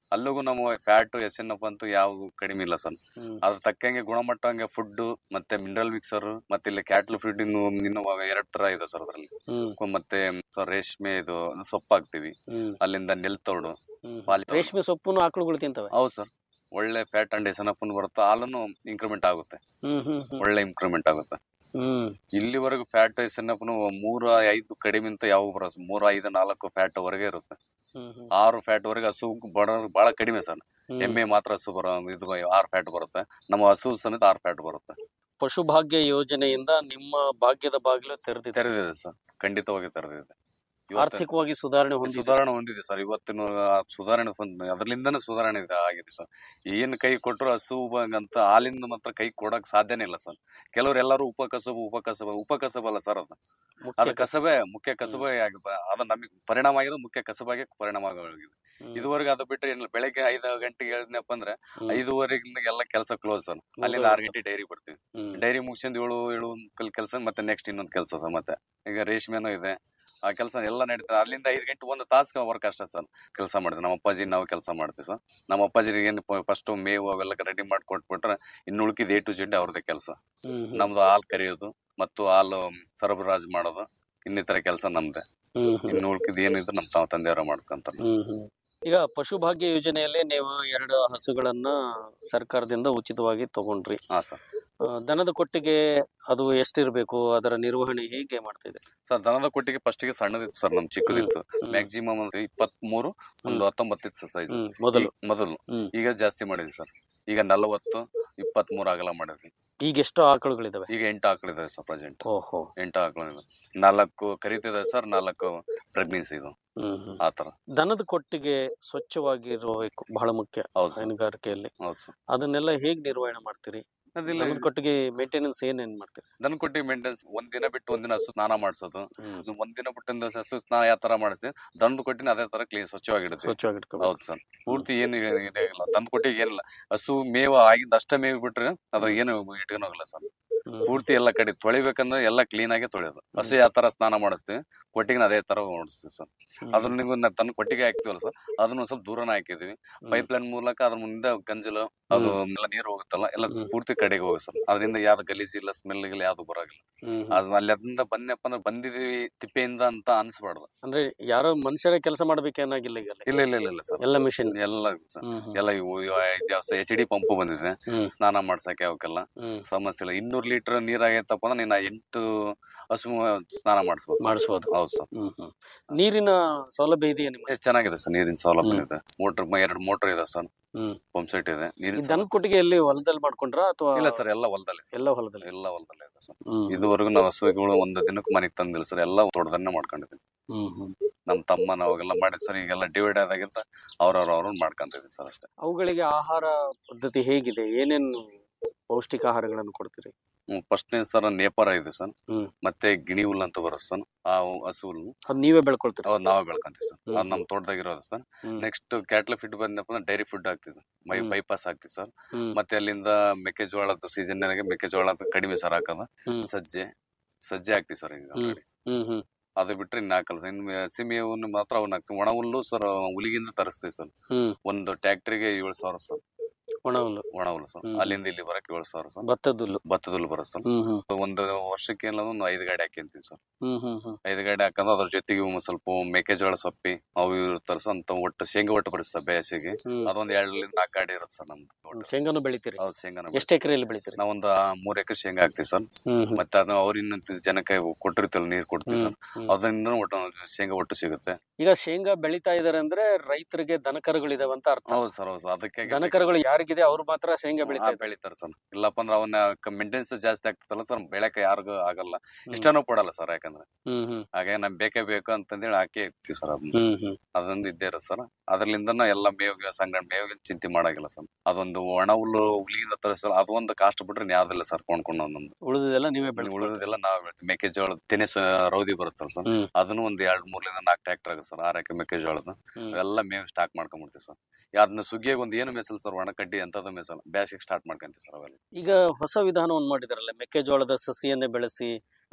ಅಲ್ಲಿಗೂ ನಮ್ಮ ಫ್ಯಾಟ್ ಎಸ್ ಎನ್ ಎಫ್ ಅಂತೂ ಯಾವ ಕಡಿಮೆ ಇಲ್ಲ ಸರ್ ಹ್ಮ್. ಅದ್ರ ತಕ್ಕಂಗೆ ಗುಣಮಟ್ಟ ಹಂಗೆ ಫುಡ್ ಮತ್ತೆ ಮಿನರಲ್ ಮಿಕ್ಸರ್ ಮತ್ತೆ ಇಲ್ಲಿ ಕ್ಯಾಟ್ಲ್ ಫೀಡ್ ಇನ್ನು ಇನ್ನು ಎರಡ್ ತರ ಇದೆ ಸರ್ ಅದ್ರಲ್ಲಿ ಹ್ಮ್ ಮತ್ತೆ ಸರ್ ರೇಷ್ಮೆ ಇದು ಸೊಪ್ಪು ಹಾಕ್ತಿವಿ ಹ್ಮ್ ಅಲ್ಲಿಂದ ನೆಲ್ತೋಡು ಹ್ಮ್. ಪಾಲಿ ತೋಡು. ರೇಷ್ಮೆ ಸೊಪ್ಪುನು ಆಕಳುಗಳು ತಿಂತವೆ ಹೌದು ಸರ್ ಒಳ್ಳೆ fat and S N F ಬರುತ್ತೆ ಹಾಲನ್ನು ಇಂಕ್ರಿಮೆಂಟ್ ಆಗುತ್ತೆ ಹ್ಮ್ ಹ್ಮ್ ಹ್ಮ್. ಒಳ್ಳೆ ಇಂಕ್ರಿಮೆಂಟ್ ಆಗುತ್ತೆ ಹ್ಮ್ ಇಲ್ಲಿವರೆಗೂ ಫ್ಯಾಟ್ ಎಸ್ ಎನ್ ಎಫ್ ಮೂರ ಐದು ಕಡಿಮೆ ಅಂತ ಯಾವ ಬರೋ ಮೂರ ಐದು ನಾಲ್ಕು ಫ್ಯಾಟ್ ವರೆಗೆ ಇರುತ್ತೆ ಹ್ಮ್ ಹ್ಮ್. ಆರು ಫ್ಯಾಟ್ ವರೆಗೆ ಹಸು ಬಡ ಬಹಳ ಕಡಿಮೆ ಸರ್ ಹ್ಮ್. ಎಮ್ಮೆ ಮಾತ್ರ ಹಸು ಬರೋ ಇದು ಆರು ಫ್ಯಾಟ್ ಬರುತ್ತೆ ನಮ್ಮ ಹಸು ಸಮೇತ ಆರು ಫ್ಯಾಟ್ ಬರುತ್ತೆ ಪಶು ಭಾಗ್ಯ ಯೋಜನೆಯಿಂದ ನಿಮ್ಮ ಭಾಗ್ಯದ ಬಾಗಿಲು ತೆರೆದಿದೆ ತೆರೆದಿದೆ ಸರ್ ಖಂಡಿತವಾಗಿ ತೆರೆದಿದೆ ಇವತ್ತು ಆರ್ಥಿಕವಾಗಿ ಸುಧಾರಣೆ ಹೊಂದಿದೆ ಸುಧಾರಣೆ ಹೊಂದಿದೆ ಸರ್ ಇವತ್ತಿನ ಆ ಸುಧಾರಣೆ ಸಂದ್- ಅದರಲ್ಲಿಂದನೇ ಸುಧಾರಣೆ ಇದೆ ಆಗಿದೆ ಸರ್ ಏನ್ ಕೈ ಕೊಟ್ಟರು ಹಸು ಅಂತ ಹಾಲಿಂದ ಮಾತ್ರ ಕೈ ಕೊಡಕ್ ಸಾಧ್ಯನೇ ಇಲ್ಲ ಸರ್ ಕೆಲವ್ರು ಎಲ್ಲರೂ ಉಪಕಸಬು ಉಪಕಸಬ ಉಪಕಸಬಲ್ಲ ಸರ್ ಅದು ಮುಖ್ಯ ಅದು ಕಸಬೆ ಮುಖ್ಯ ಕಸಬೆ ಆಗಿದೆ ಅದು ನಮಗೆ ಪರಿಣಾಮ ಆಗಿರೋದು ಮುಖ್ಯ ಕಸಬಾಗಿ ಪರಿಣಾಮ ಆಗಿದೆ ಹ್ಮ್. ಇದುವರೆಗೆ ಅದು ಬಿಟ್ಟರೆ ಏನಿಲ್ಲ ಬೆಳಗ್ಗೆ ಐದು ಗಂಟೆಗೆ ಹೇಳಿದ್ನಪ್ಪ ಅಂದ್ರೆ ಹ್ಮ್. ಐದುವರೆಗಿಂದ ಎಲ್ಲ ಕೆಲಸ ಕ್ಲೋಸ್ ಸರ್ ಅಲ್ಲಿಂದ ಆರು ಗಂಟೆ ಡೈರಿ ಬರ್ತೀವಿ ಹ್ಮ್. ಡೈರಿ ಮುಗಿಸ್ಕೊಂಡು ಏಳು ಏಳು ಕಲ್ ಕೆಲಸ ಮತ್ತೆ ನೆಕ್ಸ್ಟ್ ಇನ್ನೊಂದು ಕೆಲಸ ಸರ್ ಮತ್ತೆ ಈಗ ರೇಷ್ಮೆನೂ ಇದೆ ಆ ಕೆಲಸ ಎಲ್ಲ ನಡೀತದೆ ಅಲ್ಲಿಂದ ಐದು ಗಂಟೆ ಒಂದು ತಾಸು ವರ್ಕ್ ಅಷ್ಟೇ ಸರ್ ಕೆಲಸ ಮಾಡ್ತೀವಿ ನಮ್ಮ ಅಪ್ಪಾಜಿ ನಾವು ಕೆಲಸ ಮಾಡ್ತೀವಿ ಸರ್ ನಮ್ಮ ಅಪ್ಪಾಜಿಗೆ ಏನು ಫಸ್ಟ್ ಮೇವು ಅವೆಲ್ಲ ರೆಡಿ ಮಾಡಿ ಕೊಟ್ಬಿಟ್ರೆ ಇನ್ನು ಉಳ್ಕಿದ್ ಎ ಟು ಜೆಡ್ ಅವ್ರದ್ದೇ ಕೆಲಸ ಹ್ಮ್ ಹ್ಮ್. ನಮ್ದು ಹಾಲು ಕರಿಯೋದು ಮತ್ತು ಹಾಲು ಸರಬರಾಜು ಮಾಡೋದು ಇನ್ನಿತರ ಕೆಲಸ ನಮ್ದೆ ಹ್ಮ್ ಹ್ಮ್. ಇನ್ನು ಉಳ್ಕಿದ್ ಏನಿದ್ರು ನಮ್ಮ ತಾವ ತಂದೆಯವರು ಮಾಡ್ಕೊಂತಾರೆ ಹ್ಮ್ ಹ್ಮ್. ಈಗ ಪಶು ಭಾಗ್ಯ ಯೋಜನೆಯಲ್ಲಿ ನೀವು ಎರಡು ಹಸುಗಳನ್ನ ಸರ್ಕಾರದಿಂದ ಉಚಿತವಾಗಿ ತಗೊಂಡ್ರಿ ಹಾ ಸರ್ ಆ, ದನದ ಕೊಟ್ಟಿಗೆ ಅದು ಎಷ್ಟಿರ್ಬೇಕು ಅದರ ನಿರ್ವಹಣೆ ಹೇಗೆ ಮಾಡ್ತಾ ಇದೆ ಸರ್ ದನದ ಕೊಟ್ಟಿಗೆ ಫಸ್ಟಿಗೆ ಸಣ್ಣದಿತ್ತು ಸರ್ ನಮ್ ಚಿಕ್ಕದಿತ್ತು ಹ್ಮ್. ಮ್ಯಾಕ್ಸಿಮಮ್ ಅಂದ್ರೆ ಇಪ್ಪತ್ತ್ ಮೂರು ಒಂದು ಹ್ಮ್. ಹತ್ತೊಂಬತ್ತು ಇತ್ತು ಸೈಜ್ ಹ್ಮ್ ಮೊದಲು ಮೊದಲು ಹ್ಮ್. ಈಗ ಜಾಸ್ತಿ ಮಾಡಿದ್ವಿ ಸರ್ ಈಗ ನಲವತ್ತು ಇಪ್ಪತ್ತ್ ಮೂರು ಅಗಲ ಮಾಡಿದ್ವಿ ಈಗ ಎಷ್ಟು ಆಕಳುಗಳಿದಾವೆ ಈಗ ಎಂಟು ಆಕಳಿದಾವೆ ಸರ್ ಪ್ರೆಸೆಂಟ್ ಓಹೋ ಎಂಟು ಆಕಳಿದೆ ನಾಲ್ಕು ಕರಿತಿದೆ ಸರ್ ನಾಲ್ಕು ಪ್ರೆಗ್ನೆನ್ಸಿ ಇದು ಹ್ಮ್ ಹ್ಮ್. ಆತರ ದನದ ಕೊಟ್ಟಿಗೆ ಸ್ವಚ್ಛವಾಗಿರಬೇಕು ಬಹಳ ಮುಖ್ಯ ಹೌದು ಸರ್ ಹೈನುಗಾರಿಕೆಯಲ್ಲಿ ಹೌದು ಸರ್ ಅದನ್ನೆಲ್ಲ ಹೇಗ್ ನಿರ್ವಹಣೆ ಮಾಡ್ತೀರಿ ಅದಿಲ್ಲ ದನದ ಕೊಟ್ಟಿಗೆ ಮೇಂಟೆನೆನ್ಸ್ ಏನೇನ್ ಮಾಡ್ತೀರಿ ದನ ಕೊಟ್ಟಿ ಮೇಂಟೆನ್ಸ್ ಒಂದ್ ದಿನ ಬಿಟ್ಟು ಒಂದಿನ ಹಸು ಸ್ನಾನ ಮಾಡಿಸೋದು ಹ್ಮ್. ಒಂದ್ ದಿನ ಬಿಟ್ಟು ಹಸು ಸ್ನಾನ ಯಾವ ತರ ಮಾಡಿಸ್ತೀವಿ ದನದ ಕೊಟ್ಟಿನ ಅದೇ ತರ ಕ್ಲೀನ್ ಸ್ವಚ್ಛವಾಗಿಡುತ್ತೆ ಸ್ವಚ್ಛವಾಗಿಟ್ಕೋಬೇಕು ಹೌದು ಸರ್ ಪೂರ್ತಿ ಏನು ಇಲ್ಲ ತಂದ್ ಕೊಟ್ಟಿಗೆ ಏನಿಲ್ಲ ಹಸು ಮೇವು ಆಗಿದ್ದ ಅಷ್ಟೇ ಮೇವು ಬಿಟ್ರೆ ಅದ್ರ ಏನು ಇಟ್ಕೊಳೋಗಿಲ್ಲ ಸರ್ ಹ್ಮ್. ಪೂರ್ತಿ ಎಲ್ಲ ಕಡೆ ತೊಳಿಬೇಕಂದ್ರೆ ಎಲ್ಲ ಕ್ಲೀನ್ ಆಗಿ ತೊಳೆಯೋದು ಹಸು ಯಾವ ತರ ಸ್ನಾನ ಮಾಡಿಸ್ತೀವಿ ಕೊಟ್ಟಿಗೆ ಅದೇ ತರ ಮಾಡಿಸ್ತೀವಿ ಸರ್ ಹ್ಮ್. ಅದ್ರ ನೀವು ತನ್ನ ಕೊಟ್ಟಿಗೆ ಹಾಕ್ತಿವಲ್ಲ ಸರ್ ಅದನ್ನ ಒಂದ್ ಸ್ವಲ್ಪ ದೂರನ ಹಾಕಿದ್ವಿ ಹ್ಮ್. ಪೈಪ್ ಲೈನ್ ಮೂಲಕ ಅದ್ರ ಮುಂದೆ ಗಂಜಲು ಅದು ಎಲ್ಲ ನೀರು ಹೋಗುತ್ತಲ್ಲ ಎಲ್ಲ ಹ್ಮ್. ಪೂರ್ತಿ ಕಡೆಗೆ ಹೋಗಿ ಸರ್ ಅದರಿಂದ ಯಾವ್ದು ಗಲೀಜ್ ಇಲ್ಲ ಸ್ಮೆಲ್ ಇಲ್ಲ ಯಾವ್ದು ಬರೋಗಿಲ್ಲ ಹ್ಮ್. ಅದು ಅಲ್ಲಿ ಅದರಿಂದ ಬಂದಪ್ಪ ಅಂದ್ರೆ ಬಂದಿದೀವಿ ತಿಪ್ಪೆಯಿಂದ ಅಂತ ಅನ್ಸ್ಬಾರ್ದು ಅಂದ್ರೆ ಯಾರೋ ಮನುಷ್ಯರೇ ಕೆಲಸ ಮಾಡ್ಬೇಕೇನಾಗಿಲ್ಲ ಈಗ ಅಲ್ಲಿ. ಇಲ್ಲ ಇಲ್ಲ ಇಲ್ಲ ಇಲ್ಲ ಸರ್ ಎಲ್ಲ ಮಿಷಿನ್ ಎಲ್ಲ sir. ಹ್ಮ್ ಹ್ಮ್. ಎಲ್ಲ ಇವು ಎಚ್ ಡಿ ಪಂಪ್ ಬಂದಿದೆ ಹ್ಮ್. ಸ್ನಾನ ಮಾಡ್ಸಕ್ಕೆ ಅವಕ್ಕೆಲ್ಲ ಹ್ಮ್. ಸಮಸ್ಯೆ ಇಲ್ಲ ಇನ್ನೂರು ಲೀಟರ್ ನೀರ್ ಆಗೈತಪ್ಪ ಅಂದ್ರೆ ನೀನ್ ಎಂಟು ಹಸು ಸ್ನಾನ ಮಾಡಿಸ್ಬೋದು sir. ಮಾಡಿಸ್ಬೋದು ಹೌದು ಸರ್ ಹ್ಮ್ ಹ್ಮ್. ನೀರಿನ ಸೌಲಭ್ಯ ಇದೆಯಾ ನಿಮ್ಗೆ ಎಷ್ಟು ಚೆನ್ನಾಗಿದೆ ಸರ್ ನೀರಿನ ಸೌಲಭ್ಯ ಇದೆ ಮೋಟರ್ ಎರಡು ಮೋಟರ್ ಇದೆ ಸರ್ ಹ್ಮ್. ಪಂಪ್ ಸೆಟ್ ಇದೆ ಈ ನೀರಿನ ದನದ ಸಮಸ್ಯೆ- ಕೊಟ್ಟಿಗೆ ಎಲ್ಲಿ ಹೊಲದಲ್ಲಿ ಮಾಡ್ಕೊಂಡ್ರ ಅಥವಾ ಇಲ್ಲ ಸರ್ ಎಲ್ಲ ಹೊಲದಲ್ಲಿ sir. ಎಲ್ಲ ಹೊಲದಲ್ಲಿ ಎಲ್ಲ ಹೊಲದಲ್ಲಿ ಇದೆ ಸರ್ ಹ್ಮ್. ಇದುವರೆಗೂ ನಾವು ಹಸುಗಳು ಒಂದು ದಿನಕ್ಕೆ ಮನೆಗೆ ತಂದಿಲ್ಲ ಸರ್ ಎಲ್ಲ ತೋಟದನ್ನೇ ಮಾಡ್ಕೊಂಡಿದ್ದೀವಿ ಹ್ಮ್ ಹ್ಮ್. ನಮ್ಮ ತಮ್ಮ ನಾವಾಗೆಲ್ಲ ಮಾಡಿದ್ ಸರ್ ಈಗೆಲ್ಲ ಡಿವೈಡ್ ಆದಾಗಿಂತ ಅವ್ರವ್ರ ಅವ್ರನ್ನ ಮಾಡ್ಕೊಂತಿದ್ವಿ ಸರ್ ಅಷ್ಟೇ ಅವುಗಳಿಗೆ ಆಹಾರ ಪದ್ಧತಿ ಹೇಗಿದೆ ಏನೇನು ಪೌಷ್ಟಿಕ ಆಹಾರಗಳನ್ನು ಕೊಡ್ತೀರಿ ಫಸ್ಟ್ನೇ ಸರ್ ನೇಪಾರ ಇದೆ ಸರ್ ಹ್ಮ್. ಮತ್ತೆ ಗಿಣಿ ಹುಲ್ಲು ಅಂತ ಬರುತ್ತೆ ಸರ್ ಆ ಹಸು ಹುಲ್ಲು ಅದ್ ನೀವೇ ಬೆಳ್ಕೊಳ್ತೀರಾ ಅವ್ ನಾವೇ ಬೆಳ್ಕೊಂತೀವಿ ಸರ್ ಹ್ಮ್. ಅದು ನಮ್ಮ ತೋಟದಾಗ ಇರೋದು ಸರ್ ಹ್ಮ್. ನೆಕ್ಸ್ಟ್ ಕ್ಯಾಟ್ಲ್ ಫಿಟ್ ಬಂದಪ್ಪ ಅಂದ್ರೆ ಡೈರಿ ಫುಡ್ ಹಾಕ್ತಿದ್ವಿ ಮೈ ಹ್ಮ್. ಬೈಪಾಸ್ ಹಾಕ್ತಿವಿ ಸರ್ ಹ್ಮ್. ಮತ್ತೆ ಅಲ್ಲಿಂದ ಮೆಕ್ಕೆಜೋಳದ ಸೀಸನ್ ಮೆಕ್ಕೆಜೋಳ ಕಡಿಮೆ ಸರ್ ಹಾಕೋದು ಹ್ಮ್. ಸಜ್ಜೆ ಸಜ್ಜೆ ಹಾಕ್ತಿವಿ ಸರ್ ಈಗ ಹ್ಮ್. already. ಹ್ಮ್ ಹ್ಮ್ ಅದು ಬಿಟ್ರೆ ಇನ್ನು ಹಾಕಲ್ಲ ಸರ್ ಇನ್ನು ಹಸಿಮೇವನ್ನು ಮಾತ್ರ ಅವನ್ನ ಹಾಕ್ತಿವಿ ಒಣ ಹುಲ್ಲು ಸರ್ ಹುಲಿಗಿಂದ ತರಿಸ್ತೀವಿ ಸರ್ ಹ್ಮ್ ಒಂದು ಟ್ಯಾಕ್ಟ್ರಿಗೆ ಏಳು ಸಾವಿರ ಸರ್ ಒಣ ಹುಲ್ಲು ಒಣ ಹುಲ್ಲು ಸರ್ ಹ್ಮ್. ಅಲ್ಲಿಂದ ಇಲ್ಲಿ ಬರಕ್ಕೆ ಏಳು ಸಾವಿರ ಸರ್ ಭತ್ತದ ಹುಲ್ಲು ಭತ್ತದ ಹುಲ್ಲು ಬರುತ್ತೆ ಸರ್ ಹ್ಮ್ ಹ್ಮ್ ಒಂದು ವರ್ಷಕ್ಕೆ ಏನಿಲ್ಲ ಒಂದು ಐದು ಗಾಡಿ ಹಾಕ್ಯಂತೀವಿ ಸರ್ ಹ್ಮ್ ಹ್ಮ್ ಹ್ಮ್ ಐದು ಗಾಡಿ ಹಾಕಂದ್ರೆ ಅದ್ರ ಜೊತೆಗೆ ಒಂದ್ ಸ್ವಲ್ಪ ಮೆಕ್ಕೆಜೋಳ ಸೊಪ್ಪಿ ಅವು ಇವು ತರ್ಸ ಅಂತ ಒಟ್ಟು ಶೇಂಗಾ ಒಟ್ಟು ಬರುತ್ತೆ ಸರ್ ಬೇಸಿಗೆ ಹ್ಮ್. ಅದೊಂದ್ ಎರಡರಿಂದ ನಾಲ್ಕು ಗಾಡಿ ಇರುತ್ತೆ ಸರ್ ನಮ್ದು ತೋಟ. ಶೇಂಗಾನು ಬೆಳಿತೀರಿ ಹೌದು ಶೇಂಗಾನ ಎಷ್ಟು ಎಕರೆಯಲ್ಲಿ ಬೆಳಿತೀರಿ ನಾವೊಂದು ಮೂರ್ ಎಕರೆ ಶೇಂಗಾ ಹಾಕ್ತಿವಿ ಸರ್ ಹ್ಮ್ ಹ್ಮ್ ಮತ್ತೆ ಅದನ್ನ ಅವ್ರಿನ್ನ ಜನಕ್ಕೆ ಕೊಟ್ಟಿರ್ತೀವಲ್ಲ ನೀರ್ ಕೊಡ್ತೀವಿ ಹ್ಮ್ ಸರ್ ಹ್ಮ್. ಅದರಿಂದ ಒಟ್ಟು ಶೇಂಗಾ ಒಟ್ಟು ಸಿಗುತ್ತೆ ಈಗ ಶೇಂಗಾ ಬೆಳಿತಾ ಇದಾರೆ ಅಂದ್ರೆ ರೈತರಿಗೆ ದನಕರುಗಳಿದಾವೆ ಅಂತ ಅರ್ಥ ಹೌದು ಸರ್ ಹೌದು ಸರ್ ಅದಕ್ಕೆ ದನಕರುಗಳು ಯಾರಿಗಿದೆ ಅವ್ರು ಮಾತ್ರ ಶೇಂಗಾ ಬೆಳಿತಾ ಇದ್ದಾರೆ ಬೆಳಿತಾರೆ ಸರ್ ಇಲ್ಲಪ್ಪ ಅಂದ್ರೆ ಅವನ್ನ ಮೇಂಟೆನೆನ್ಸ್ ಜಾಸ್ತಿ ಆಗ್ತದಲ್ಲ ಸರ್ ಬೆಳಕ ಯಾರಿಗೂ ಆಗಲ್ಲ ಇಷ್ಟನೂ ಕೊಡಲ್ಲ ಸರ್ ಯಾಕಂದ್ರೆ ಹ್ಮ್ ಹ್ಮ್ ಹಾಗೆ ನಮ್ ಬೇಕೇ ಬೇಕು ಅಂತಂದೇಳಿ ಹಾಕಿ ಇರ್ತೀವಿ ಸರ್ ಅದನ್ನ ಹ್ಮ್ ಹ್ಮ್ ಅದೊಂದು ಇದ್ದೇ ಇರುತ್ತೆ ಸರ್ ಅದ್ರಲಿಂದನ ಎಲ್ಲ ಮೇವಿಗೆ ಸಂಗ್ರಹಣೆ ಮೇವಿಗೆ ಚಿಂತೆ ಮಾಡಾಗಿಲ್ಲ ಸರ್ ಅದೊಂದು ಒಣ ಹುಲ್ಲು ಹುಲಿಯಿಂದ ತರಿಸಲ್ಲ ಅದು ಒಂದು ಕಾಸ್ಟ್ ಬಿಟ್ರೆ ಯಾವ್ದಿಲ್ಲ ಸರ್ ಕೊಂಡ್ಕೊಂಡು ಒಂದೊಂದು ಉಳಿದದೆಲ್ಲ ನೀವೇ ಬೆಳಿ ಉಳಿದದೆಲ್ಲ ನಾವ್ ಬೆಳಿತೀವಿ ಮೆಕ್ಕೆಜೋಳ ತೆನೆ ಸ- ರೌದಿ ಬರುತ್ತಲ್ಲ ಸರ್ ಹ್ಮ್. ಅದನ್ನು ಒಂದ್ ಎರಡ್ ಮೂರ್ಲಿಂದ ನಾಲ್ಕು ಟ್ರ್ಯಾಕ್ಟರ್ ಆಗುತ್ತೆ ಸರ್ ಆರ್ ಎಕರೆ ಮೆಕ್ಕೆಜೋಳದ ಹ್ಮ್. ಎಲ್ಲ ಮೇವು ಸ್ಟಾಕ್ ಮಾಡ್ಕೊಂಡ್ಬಿಡ್ತೀವಿ ಸರ್ ಅದನ್ನ ಸುಗ್ಗಿಯಾಗ ಒಂದ್ ಏನು ಮೆಸಲ್ ಸರ್ ಒಣ ಕಡ್ಡಿ ಅಂತದ ಮೆಸಲ್ ಬ್ಯಾಸಿಗೆ ಸ್ಟಾರ್ಟ್ ಮಾಡ್ಕೊಂತೀವಿ ಸರ್ ಅವೆಲ್ಲ ಈಗ ಹೊಸ ವಿಧಾನವನ್ನು ಮಾಡಿದಾರಲ್ಲ ಮೆಕ್ಕೆಜೋಳದ ಸಸಿಯನ್ನೇ ಬೆಳೆಸಿ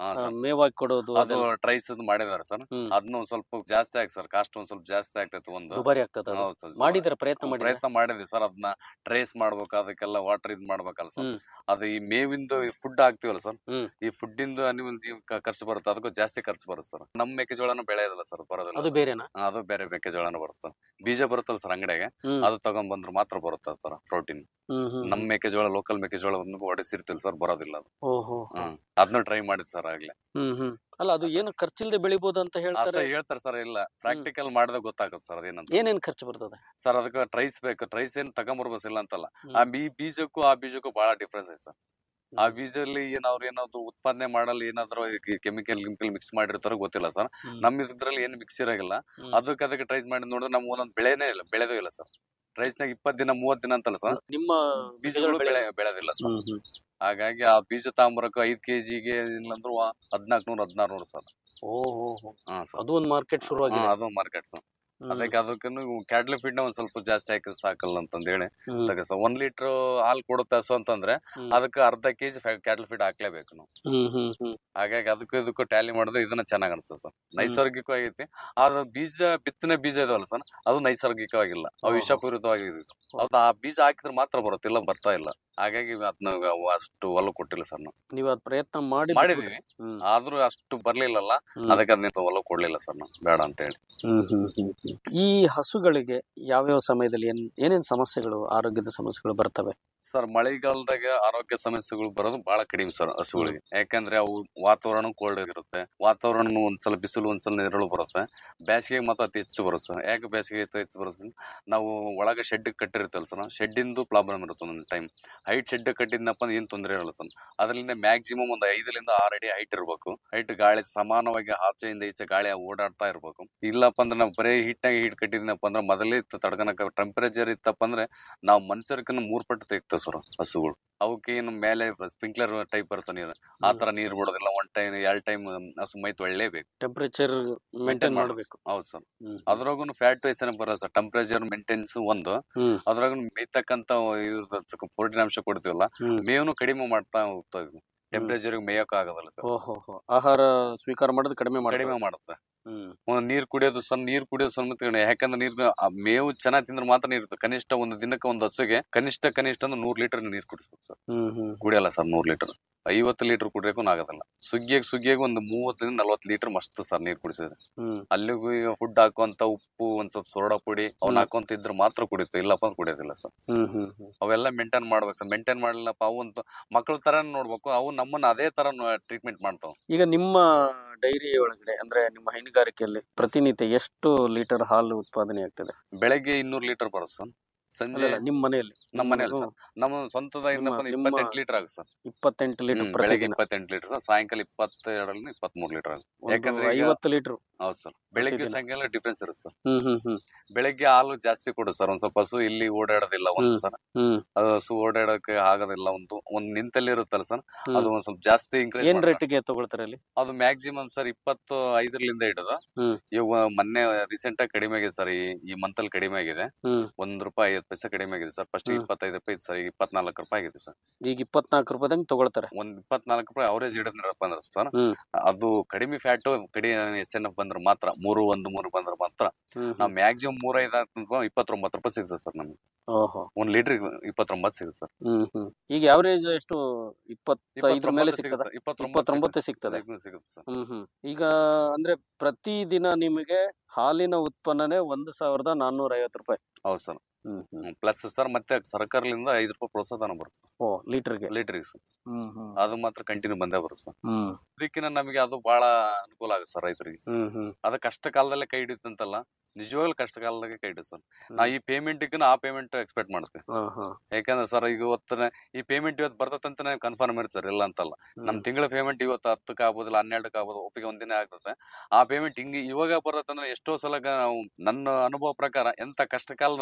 ಹಾ ಆ, ಸರ್ ಮೇವಾಗಿ ಕೊಡೋದು ಅದು ಅದೆಲ್ಲ ಟ್ರೈಸ್ ಮಾಡಿದಾರೆ ಸರ್ ಹ್ಮ್. ಅದನ್ನ ಒಂದ್ ಸ್ವಲ್ಪ ಜಾಸ್ತಿ ಆಗಿ ಸರ್ ಕಾಸ್ಟ್ ಒಂದ್ ಸ್ವಲ್ಪ ಜಾಸ್ತಿ ಆಗ್ತೈತೆ ಒಂದು ದುಬಾರಿ ಆಗ್ತದ ಅದು? ಹೌದು sir. ಮಾಡಿದ್ರ ಪ್ರಯತ್ನ ಮಾಡಿದ್ರ ಪ್ರಯತ್ನ ಮಾಡಿದ್ವಿ ಸರ್ ಅದನ್ನ ಟ್ರೇಸ್ ಮಾಡ್ಬೇಕು ಅದಕ್ಕೆಲ್ಲ ವಾಟರ್ ಇದ್ ಮಾಡ್ಬೇಕಲ್ಲ ಸರ್ ಹ್ಮ್. ಅದು ಈ ಮೇವಿಂದು ಫುಡ್ ಹಾಕ್ತಿವಲ್ಲ ಸರ್ ಹ್ಮ್. ಈ ಫುಡ್ ಇಂದು ಅನಿಮಲ್ ಖರ್ಚು ಬರುತ್ತೆ ಅದಕ್ಕೂ ಜಾಸ್ತಿ ಖರ್ಚು ಬರುತ್ತೆ ಸರ್ ನಮ್ಮ ಮೆಕ್ಕೆಜೋಳನ ಬೆಳೆಯೋದಿಲ್ಲ ಸರ್ ಬರೋದಿಲ್ಲ ಅದು ಬೇರೆನಾ ಹಾ, ಅದು ಬೇರೆ ಮೆಕ್ಕೆಜೋಳನ ಬರುತ್ತೆ ಬೀಜ ಬರುತ್ತಲ್ಲ ಸರ್ ಅಂಗಡಿಗೆ ಹ್ಮ್. ಅದು ತಗೊಂಡ್ ಬಂದ್ರೆ ಮಾತ್ರ ಬರುತ್ತೆ ಸರ್ ಪ್ರೋಟೀನ್ ಹ್ಮ್ ಹ್ಮ್ ನಮ್ಮ ಮೆಕ್ಕೆಜೋಳ ಲೋಕಲ್ ಮೆಕ್ಕೆಜೋಳ ಹೊಡಿಸಿರ್ತಿಲ್ಲ ಸರ್ ಬರೋದಿಲ್ಲ ಅದು ಓಹೋ ಹ್ಮ್ ಅದನ್ನ ಟ್ರೈ ಮಾಡಿದ್ ಸರ್ ಆಗ್ಲೇ ಹ್ಮ್ ಹ್ಮ್ ಅಲ್ಲ ಅದು ಏನು ಖರ್ಚಿಲ್ದೆ ಬೆಳಿಬಹುದು ಅಂತ ಅಷ್ಟೇ ಹೇಳ್ತಾರೆ ಹೇಳ್ತಾರೆ ಸರ್ ಇಲ್ಲ ಪ್ರಾಕ್ಟಿಕಲ್ ಮಾಡಿದಾಗ ಗೊತ್ತಾಗುತ್ತೆ ಸರ್ ಅದೇನಂತ ಏನೇನ್ ಖರ್ಚು ಬರ್ತದೆ ಸರ್ ಅದಕ್ಕೆ ಟ್ರೈಸ್ ಬೇಕು ಟ್ರೈಸ್ ಏನ್ ತಗೊಂಬರ್ಬೇಕು ಇಲ್ಲ ಅಂತಲ್ಲ ಹ್ಮ್. ಆ ಬೀ ಬೀಜಕ್ಕೂ ಆ ಬೀಜಕ್ಕೂ ಬಹಳ ಡಿಫ್ರೆನ್ಸ್ ಐತೆ ಸರ್ ಆ ಬೀಜದಲ್ಲಿ ಏನ್ ಅವ್ರು ಏನಾದ್ರು ಉತ್ಪಾದನೆ ಮಾಡಲ್ಲ ಏನಾದ್ರು ಕೆಮಿಕಲ್ ಗಿಮಿಕಲ್ ಮಿಕ್ಸ್ ಮಾಡಿರ್ತಾರೋ ಗೊತ್ತಿಲ್ಲ ಸರ್ ಹ್ಮ್. ನಮ್ಮ ಇದ್ರಲ್ಲಿ ಏನು ಮಿಕ್ಸ್ ಇರಾಗಿಲ್ಲ ಹ್ಮ್. ಅದಕ್ಕೆ ಅದಕ್ಕೆ ಟ್ರೈಸ್ ಮಾಡಿ ನೋಡಿದ್ರೆ ನಮ್ಗೆ ಒಂದೊಂದು ಬೆಳೆನೇ ಇಲ್ಲ ಬೆಳೆದೇ ಇಲ್ಲ ಸರ್ ಟ್ರೈಸ್ನಾಗ ಇಪ್ಪತ್ ದಿನ ಮೂವತ್ ದಿನ ಅಂತಲ್ಲ ಸರ್ ನಿಮ್ಮ ಬೀಜಗಳು ಬೆಳೆ ಬೆಳೆ ಬೆಳೆದಿಲ್ಲ ಸರ್ ಹ್ಮ್ ಹ್ಮ್ ಹಾಗಾಗಿ ಆ ಬೀಜ ತಗೊಂಬರಕ್ಕೆ ಐದ್ ಕೆಜಿಗೆ ಇಲ್ಲಂದ್ರು ಹದಿನಾಲ್ಕು ನೂರ ಹದಿನಾರು ನೂರು ಸರ್ ಓಹೋ ಹಾ ಸರ್ ಅದು ಒಂದು ಮಾರ್ಕೆಟ್ ಶುರುವಾಗಿದೆ ಅದು ಮಾರ್ಕೆಟ್ ಸರ್ ಹ್ಮ್. ಅದಕ್ಕೆ ಅದಕ್ಕೆ ಕ್ಯಾಟ್ಲ್ ಫೀಡ್ ನ ಒಂದ್ ಸ್ವಲ್ಪ ಜಾಸ್ತಿ ಹಾಕಿದ್ರೆ ಸಾಕಲ್ಲ ಅಂತಂದ್ ಹೇಳಿ ಹ್ಮ್. ಅದಕ್ಕೆ ಸರ್ ಒಂದ್ ಲೀಟರ್ ಹಾಲು ಕೊಡುತ್ತೆ ಹಸು ಅಂತಂದ್ರೆ ಹ್ಮ್. ಅದಕ್ಕೆ ಅರ್ಧ ಕೆಜಿ ಕ್ಯಾಟ್ಲ್ ಫೀಡ್ ಹಾಕ್ಲೇಬೇಕು ನಾವು ಹ್ಮ್ ಹ್ಮ್ ಹ್ಮ್ ಹಾಗಾಗಿ ಅದಕ್ಕೂ ಇದಕ್ಕೂ ಟ್ಯಾಲಿ ಮಾಡಿದ್ರೆ ಇದನ್ನ ಚೆನ್ನಾಗ್ ಅನ್ಸುತ್ತೆ ಸರ್ ನೈಸರ್ಗಿಕವಾಗೈತಿ ಆದ್ರೆ ಬೀಜ ಬಿತ್ತನೆ ಬೀಜ ಇದಾವಲ್ಲ ಸರ್ ಅದು ನೈಸರ್ಗಿಕವಾಗಿಲ್ಲ ಅವು ಓಹೋ. ವಿಷಪೂರಿತವಾಗಿದ್ದು ಅದು ಆ ಬೀಜ ಹಾಕಿದ್ರೆ ಮಾತ್ರ ಬರುತ್ತೆ ಇಲ್ಲ ಬರ್ತಾ ಇಲ್ಲ ಹಾಗಾಗಿ ಅದನ್ನ ಅಷ್ಟು ಒಲ ಕೊಟ್ಟಿಲ್ಲ ಸರ್ ನಾವು ನೀವ್ ಅದ್ ಪ್ರಯತ್ನ ಮಾಡಿ ಮಾಡಿದೀವಿ ಹ್ಮ್. ಆದ್ರೂ ಅಷ್ಟು ಬರ್ಲಿಲ್ಲಲ್ಲ ಹ್ಮ್. ಅದಕ್ಕೆ ಅದನ್ನ ಒಲ ಕೊಡ್ಲಿಲ್ಲ ಸರ್ ನಾವು ಬೇಡ ಅಂತ ಹೇಳಿ ಹ್ಮ್ ಹ್ಮ್ ಹ್ಮ್ ಹ್ಮ್. ಈ ಹಸುಗಳಿಗೆ ಯಾವ್ಯಾವ ಸಮಯದಲ್ಲಿ ಏನ್ ಏನೇನ್ ಸಮಸ್ಯೆಗಳು ಆರೋಗ್ಯದ ಸಮಸ್ಯೆಗಳು ಬರ್ತವೆ ಸರ್ ಮಳೆಗಾಲದಾಗ ಆರೋಗ್ಯ ಸಮಸ್ಯೆಗಳು ಬರೋದು ಬಹಳ ಕಡಿಮೆ ಸರ್ ಹಸುಗಳಿಗೆ ಯಾಕಂದ್ರೆ ಅವು ವಾತಾವರಣ ಕೋಲ್ಡ್ ಇರುತ್ತೆ ವಾತಾವರಣ ಒಂದ್ಸಲ ಬಿಸಿಲು ಒಂದ್ಸಲ ನೆರಳು ಬರುತ್ತೆ ಬೇಸಿಗೆ ಮಾತ್ರ ಅತಿ ಹೆಚ್ಚು ಬರುತ್ತೆ ಸರ್ ಯಾಕೆ ಬೇಸಿಗೆ ಹೆಚ್ಚು ಹೆಚ್ಚು ಬರುತ್ತೆ ಅಂದ್ರೆ ನಾವು ಒಳಗೆ ಶೆಡ್ ಕಟ್ಟಿರ್ತಲ್ಲ ಸರ್ ಶೆಡ್ಡಿಂದು ಪ್ರಾಬ್ಲಮ್ ಇರುತ್ತೆ ಒಂದೊಂದು ಟೈಮ್ ಹೈಟ್ ಶೆಡ್ ಕಟ್ಟಿದ್ನಪ್ಪ ಅಂದ್ರೆ ಏನ್ ತೊಂದರೆ ಇರಲ್ಲ ಸರ್ ಅದರಿಂದ ಮ್ಯಾಕ್ಸಿಮಮ್ ಒಂದು ಐದರಿಂದ ಆರು ಅಡಿ ಹೈಟ್ ಇರಬೇಕು ಹೈಟ್ ಗಾಳಿ ಸಮಾನವಾಗಿ ಆಚೆಯಿಂದ ಈಚೆ ಗಾಳಿ ಓಡಾಡ್ತಾ ಇರ್ಬೇಕು ಇಲ್ಲಪ್ಪ ಅಂದ್ರೆ ನಾವು ಬರೀ ಹಿಟ್ನಾಗ ಹಿಟ್ ಕಟ್ಟಿದ್ನಪ್ಪ ಅಂದ್ರೆ ಮೊದಲೇ ಇತ್ತು ತಡ್ಕನಕ ಟೆಂಪರೇಚರ್ ಇತ್ತಪ್ಪ ಅಂದ್ರೆ ನಾವು ಮನುಷ್ಯರ್ಕನ್ನ ಮೂರ್ ಪಟ್ಟು ತೆಗಿತಾವ ಸರ್ ಹಸುಗಳು ಅವಕ್ಕೆ ಏನು ಮೇಲೆ ಸ್ಪ್ರಿಂಕ್ಲರ್ ಟೈಪ್ ಬರುತ್ತೆ ನೀರು ಆ ತರ ನೀರ್ ಬಿಡೋದಿಲ್ಲ ಒನ್ ಟೈಮ್ ಎರಡ್ ಟೈಮ್ ಹಸು ಮೈ ತೊಳ್ಳೇಬೇಕು ಟೆಂಪರೇಚರ್ ಮೇಂಟೈನ್ ಮಾಡ್ಬೇಕು ಹೌದು ಸರ್ ಹ್ಮ್. ಅದ್ರಾಗೂ ಫ್ಯಾಟ್ ವೈಸ್ ಬರೋ ಸರ್ ಟೆಂಪರೇಚರ್ ಮೇಂಟೆನ್ಸ್ ಒಂದು ಹ್ಮ್. ಅದ್ರಾಗ ಮೇಯ್ತಕ್ಕಂತ ಪ್ರೋಟೀನ್ ಅಂಶ ಕೊಡ್ತೀವಲ್ಲ ಹ್ಮ್. ಮೇವನ್ನು ಕಡಿಮೆ ಮಾಡ್ತಾ ಹೋಗ್ತಾ ಇದ್ವಿ ಟೆಂಪರೇಚರ್ ಮೇಯಕ್ ಆಗೋದಿಲ್ಲ ಸರ್ ಓಹೋ ಹೋ. ಆಹಾರ ಸ್ವೀಕಾರ ಮಾಡೋದು ಕಡಿಮೆ ಕಡಿಮೆ ಮಾಡ್ತಾರೆ ಮಾಡುತ್ತೆ ಹ್ಮ್ ಒಂದ್ ನೀರ್ ಕುಡಿಯೋದು ಸಣ್ಣ ನೀರ್ ಕುಡಿಯೋದು ಸಮೇತ ಕಡಿಮೆ. ಯಾಕಂದ್ರೆ ನೀರ್ ಆ ಮೇವು ಚೆನ್ನಾಗ್ ತಿಂದ್ರೆ ಮಾತ್ರ ನೀರ್ ಇರುತ್ತೆ ಕನಿಷ್ಠ ಒಂದು ದಿನಕ್ಕೆ ಒಂದು ಹಸುಗೆ ಕನಿಷ್ಠ ಕನಿಷ್ಠ ಅಂದ್ರೆ ನೂರ್ ಲೀಟರ್ ನೀರ್ ಕುಡಿಸ್ಬೇಕು ಸರ್ ಹ್ಮ್ ಹ್ಮ್ ಕುಡಿಯಲ್ಲ ಸರ್ ನೂರ್ ಲೀಟರ್ ಐವತ್ತು ಲೀಟರ್ ಕುಡಿಯೋಕು ಆಗೋದಿಲ್ಲ ಸುಗ್ಗಿಯಾಗ ಸುಗ್ಗಿಯಾಗ ಒಂದು ಮೂವತ್ತರಿಂದ ನಲ್ವತ್ತು ಲೀಟರ್ ಮಸ್ತ್ ಸರ್ ನೀರ್ ಕುಡಿಸಿದ್ರೆ ಹ್ಮ್ ಅಲ್ಲಿಗೂ ಈಗ ಫುಡ್ ಹಾಕುವಂತ ಉಪ್ಪು ಒಂದ್ ಸ್ವಲ್ಪ ಸೋಡಾ ಪುಡಿ ಅವ್ನ ಹ್ಮ್. ಹಾಕೊಂತ ಇದ್ರೆ ಮಾತ್ರ ಕುಡಿತು ಇಲ್ಲಪ್ಪ ಅಂದ್ರೆ ಕುಡಿಯೋದಿಲ್ಲ ಸರ್ ಹ್ಮ್ ಹ್ಮ್ ಹ್ಮ್ ಅವೆಲ್ಲ ಮೇಂಟೈನ್ ಮಾಡ್ಬೇಕು ಸರ್ ಮೇಂಟೈನ್ ಮಾಡ್ಲಿಲ್ಲಪ್ಪ ಅವು ಅಂತ ಮಕ್ಳ ತರ ನೋಡ್ಬೇಕು ಅವು ನಮ್ಮನ್ನ ಅದೇ ತರ ಟ್ರೀಟ್ಮೆಂಟ್ ಮಾಡ್ತಾವ ಈಗ ನಿಮ್ಮ ಡೈರಿ ಒಳಗಡೆ ಅಂದ್ರೆ ನಿಮ್ಮ ಹೈನುಗಾರಿಕೆಯಲ್ಲಿ ಪ್ರತಿನಿತ್ಯ ಎಷ್ಟು ಲೀಟರ್ ಹಾಲು ಉತ್ಪಾದನೆ ಆಗ್ತದೆ ಬೆಳಗ್ಗೆ ಇನ್ನೂರು ಲೀಟರ್ ಬರುತ್ತೆ ಸರ್ ಸಂಜೆ ಅಲ್ಲಲ್ಲ, ನಿಮ್ಮ ಮನೆಯಲ್ಲಿ ನಮ್ಮ ಮನೇಲಿ ಹ್ಮ್. ಸರ್ ನಮ್ಮ ಸ್ವಂತದ ನಿಮ್ಮ- ನಿಮ್ಮ- ಇಪ್ಪತ್ತೆಂಟು ಲೀಟರ್ ಆಗುತ್ತೆ ಸರ್ ಇಪ್ಪತ್ತೆಂಟು ಲೀಟರ್ ಹ್ಮ್, ಬೆಳಗ್ಗೆ ಪ್ರತಿದಿನ ಇಪ್ಪತ್ತೆಂಟು ಲೀಟರ್ ಸರ್ ಸಾಯಂಕಾಲ ಇಪ್ಪತ್ತೆರಡರಿಂದ ಇಪ್ಪತ್ಮೂರು ಲೀಟರ್ ಆಗುತ್ತೆ ಒಂದು ಯಾಕಂದ್ರೆ ಈಗ- ಐವತ್ತು ಲೀಟರ್ ಹೌದು ಸರ್ ಬೆಳಗ್ಗೆ ಪ್ರತಿದಿನ. ಸಾಯಂಕಾಲ ಡಿಫ್ರೆನ್ಸ್ ಇರುತ್ತೆ ಸರ್ ಹ್ಮ್ ಹ್ಮ್ ಹ್ಮ್ ಬೆಳಗ್ಗೆ ಹಾಲು ಜಾಸ್ತಿ ಕೊಡು ಸರ್ ಒಂದ್ ಸ್ವಲ್ಪ ಹಸು ಇಲ್ಲಿ ಓಡಾಡೋದಿಲ್ಲ ಒಂದು ಹ್ಮ್. ಸರ್ ಹ್ಮ್ ಅದು ಹಸು ಓಡಾಡಕ್ಕೆ ಆಗೋದಿಲ್ಲ ಒಂದು ಒಂದ್ ನಿಂತಲ್ಲಿ ಇರುತ್ತಲ್ಲ ಸರ್ ಹ್ಮ್. ಅದು ಒಂದ್ ಸ್ವಲ್ಪ ಜಾಸ್ತಿ ಇನ್ಕ್ರೀಸ್ ಏನ್ ರೇಟ್ಗೆ ತಗೊಳ್ತಾರೆ ಅಲ್ಲಿ ಅದು ಮ್ಯಾಕ್ಸಿಮಮ್ ಸರ್ ಇಪ್ಪತ್ತು ಐದರಿಂದ ಹಿಡಿದು ಹ್ಮ್. ಇವಾಗ ಮೊನ್ನೆ ರೀಸೆಂಟ್ ಆಗಿ ಕಡಿಮೆ ಆಗಿದೆ ಸರ್ ಈ ಈ ಮಂತ್ ಅಲ್ಲಿ ಕಡಿಮೆ ಆಗಿದೆ ಹ್ಮ್ ಒಂದ್ ರೂಪಾಯಿ ಐವತ್ತು ಪೈಸೆ ಕಡಿಮೆ ಆಗಿದೆ ಸರ್ ಫಸ್ಟ್ ಹ್ಮ್. ಇಪ್ಪತ್ತೈದು ರೂಪಾಯಿ ಇತ್ತು ಸರ್ ಈಗ ಇಪ್ಪತ್ನಾಲ್ಕು ರೂಪಾಯಿ ಆಗಿದೆ ಸರ್ ಈಗ ಇಪ್ಪತ್ನಾಲ್ಕು ರೂಪಾಯಿದಂಗ್ ತಗೊಳ್ತಾರೆ ಒಂದ್ ಇಪ್ಪತ್ನಾಲ್ಕು ರೂಪಾಯಿ ಅವರೇಜ್ ಹಿಡಿದ್ರಪ್ಪ ಅಂದ್ರೆ ಸರ್ ಹ್ಮ್. ಅದು ಕಡಿಮೆ ಫ್ಯಾಟ್ ಕಡಿಮೆ ಎಸ್ ಎನ್ ಎಫ್ ಬಂದ್ರೆ ಮಾತ್ರ ಮೂರು ಒಂದು ಮೂರು ಬಂದ್ರೆ ಮಾತ್ರ ಹ್ಮ್ ನಾವು ಹ್ಮ್. ಮ್ಯಾಕ್ಸಿಮಮ್ ಮೂರ ಐದು ಇಪ್ಪತ್ತೊಂಬತ್ತು ರೂಪಾಯಿ ಸಿಗುತ್ತೆ ಸರ್ ನಮ್ಗೆ ಓಹೋ ಒಂದ್ ಲೀಟರ್ ಇಪ್ಪತ್ತೊಂಬತ್ತು ಸಿಗುತ್ತೆ ಸರ್ ಹ್ಮ್ ಹ್ಮ್ ಈಗ ಅವರೇಜ್ ಎಷ್ಟು ಇಪ್ಪತ್ತೈದ್ರ ಮೇಲೆ ಸಿಗ್ತದ ಇಪ್ಪತ್ತೊಂಬತ್ತು ಸಿಗ್ತದೆ ಸಿಗುತ್ತೆ ಸರ್ ಹ್ಮ್ ಹ್ಮ್ ಈಗ ಅಂದ್ರೆ ಪ್ರತಿದಿನ ನಿಮಗೆ ಹಾಲಿನ ಉತ್ಪನ್ನನೇ ಒಂದ್ ಸಾವಿರದ ನಾನ್ನೂರ ಐವತ್ತು ರೂಪಾಯಿ ಹೌದು ಸರ್ ಹ್ಮ್ ಹ್ಮ್ ಪ್ಲಸ್ ಸರ್ ಮತ್ತೆ ಸರ್ಕಾರದಿಂದ ಐದು ರೂಪಾಯಿ ಪ್ರೋತ್ಸಾಹನ ಬರುತ್ತೆ ಓ ಲೀಟರ್ಗೆ ಲೀಟರ್ಗೆ ಸರ್ ಹ್ಮ್ ಹ್ಮ್ ಅದು ಮಾತ್ರ ಕಂಟಿನ್ಯೂ ಬಂದೇ ಬರುತ್ತೆ ಸರ್ ಹ್ಮ್ ಇದಕ್ಕಿಂತ ನಮಗೆ ಅದು ಬಹಳ ಅನುಕೂಲ ಆಗುತ್ತೆ ಸರ್ ರೈತರಿಗೆ ಹ್ಮ್ ಹ್ಮ್ ಅದು ಕಷ್ಟ ಕಾಲದಲ್ಲೇ ಕೈ ಹಿಡಿತಂತಲ್ಲ ನಿಜವಾಗ್ಲೂ ಕಷ್ಟ ಕಾಲದಾಗೆ ಕೈ ಹಿಡಿತು ಸರ್ ನಾ ಈ ಪೇಮೆಂಟ್ ಆ ಪೇಮೆಂಟ್ ಎಕ್ಸ್ಪೆಕ್ಟ್ ಮಾಡ್ತೀವಿ ಹಾ ಹಾ ಯಾಕಂದ್ರೆ ಸರ್ ಈಗ ಇವತ್ತು ಈ ಪೇಮೆಂಟ್ ಇವತ್ತು ಬರ್ತದಂತ ಕನ್ಫರ್ಮ್ ಇರುತ್ತೆ ಸರ್ ಇಲ್ಲ ಅಂತಲ್ಲ ನಮ್ ತಿಂಗಳ ಪೇಮೆಂಟ್ ಇವತ್ತು ಹತ್ತಕ್ಕೆ ಆಗ್ಬೋದಿಲ್ಲ ಹನ್ನೆರಡಕ್ಕೆ ಆಗ್ಬೋದು ಒಪ್ಪಿಗೆ ಒಂದಿನ ಆಗ್ತದೆ ಆ ಪೇಮೆಂಟ್ ಹಿಂಗೆ ಇವಾಗ ಬರತ್ತಂದ್ರೆ ಎಷ್ಟೋ ಸಲ ನಾವು ನನ್ನ ಅನುಭವ ಪ್ರಕಾರ ಎಂತ ಕಷ್ಟ ಕಾಲದಾಗ ಬಂದ ಸರ್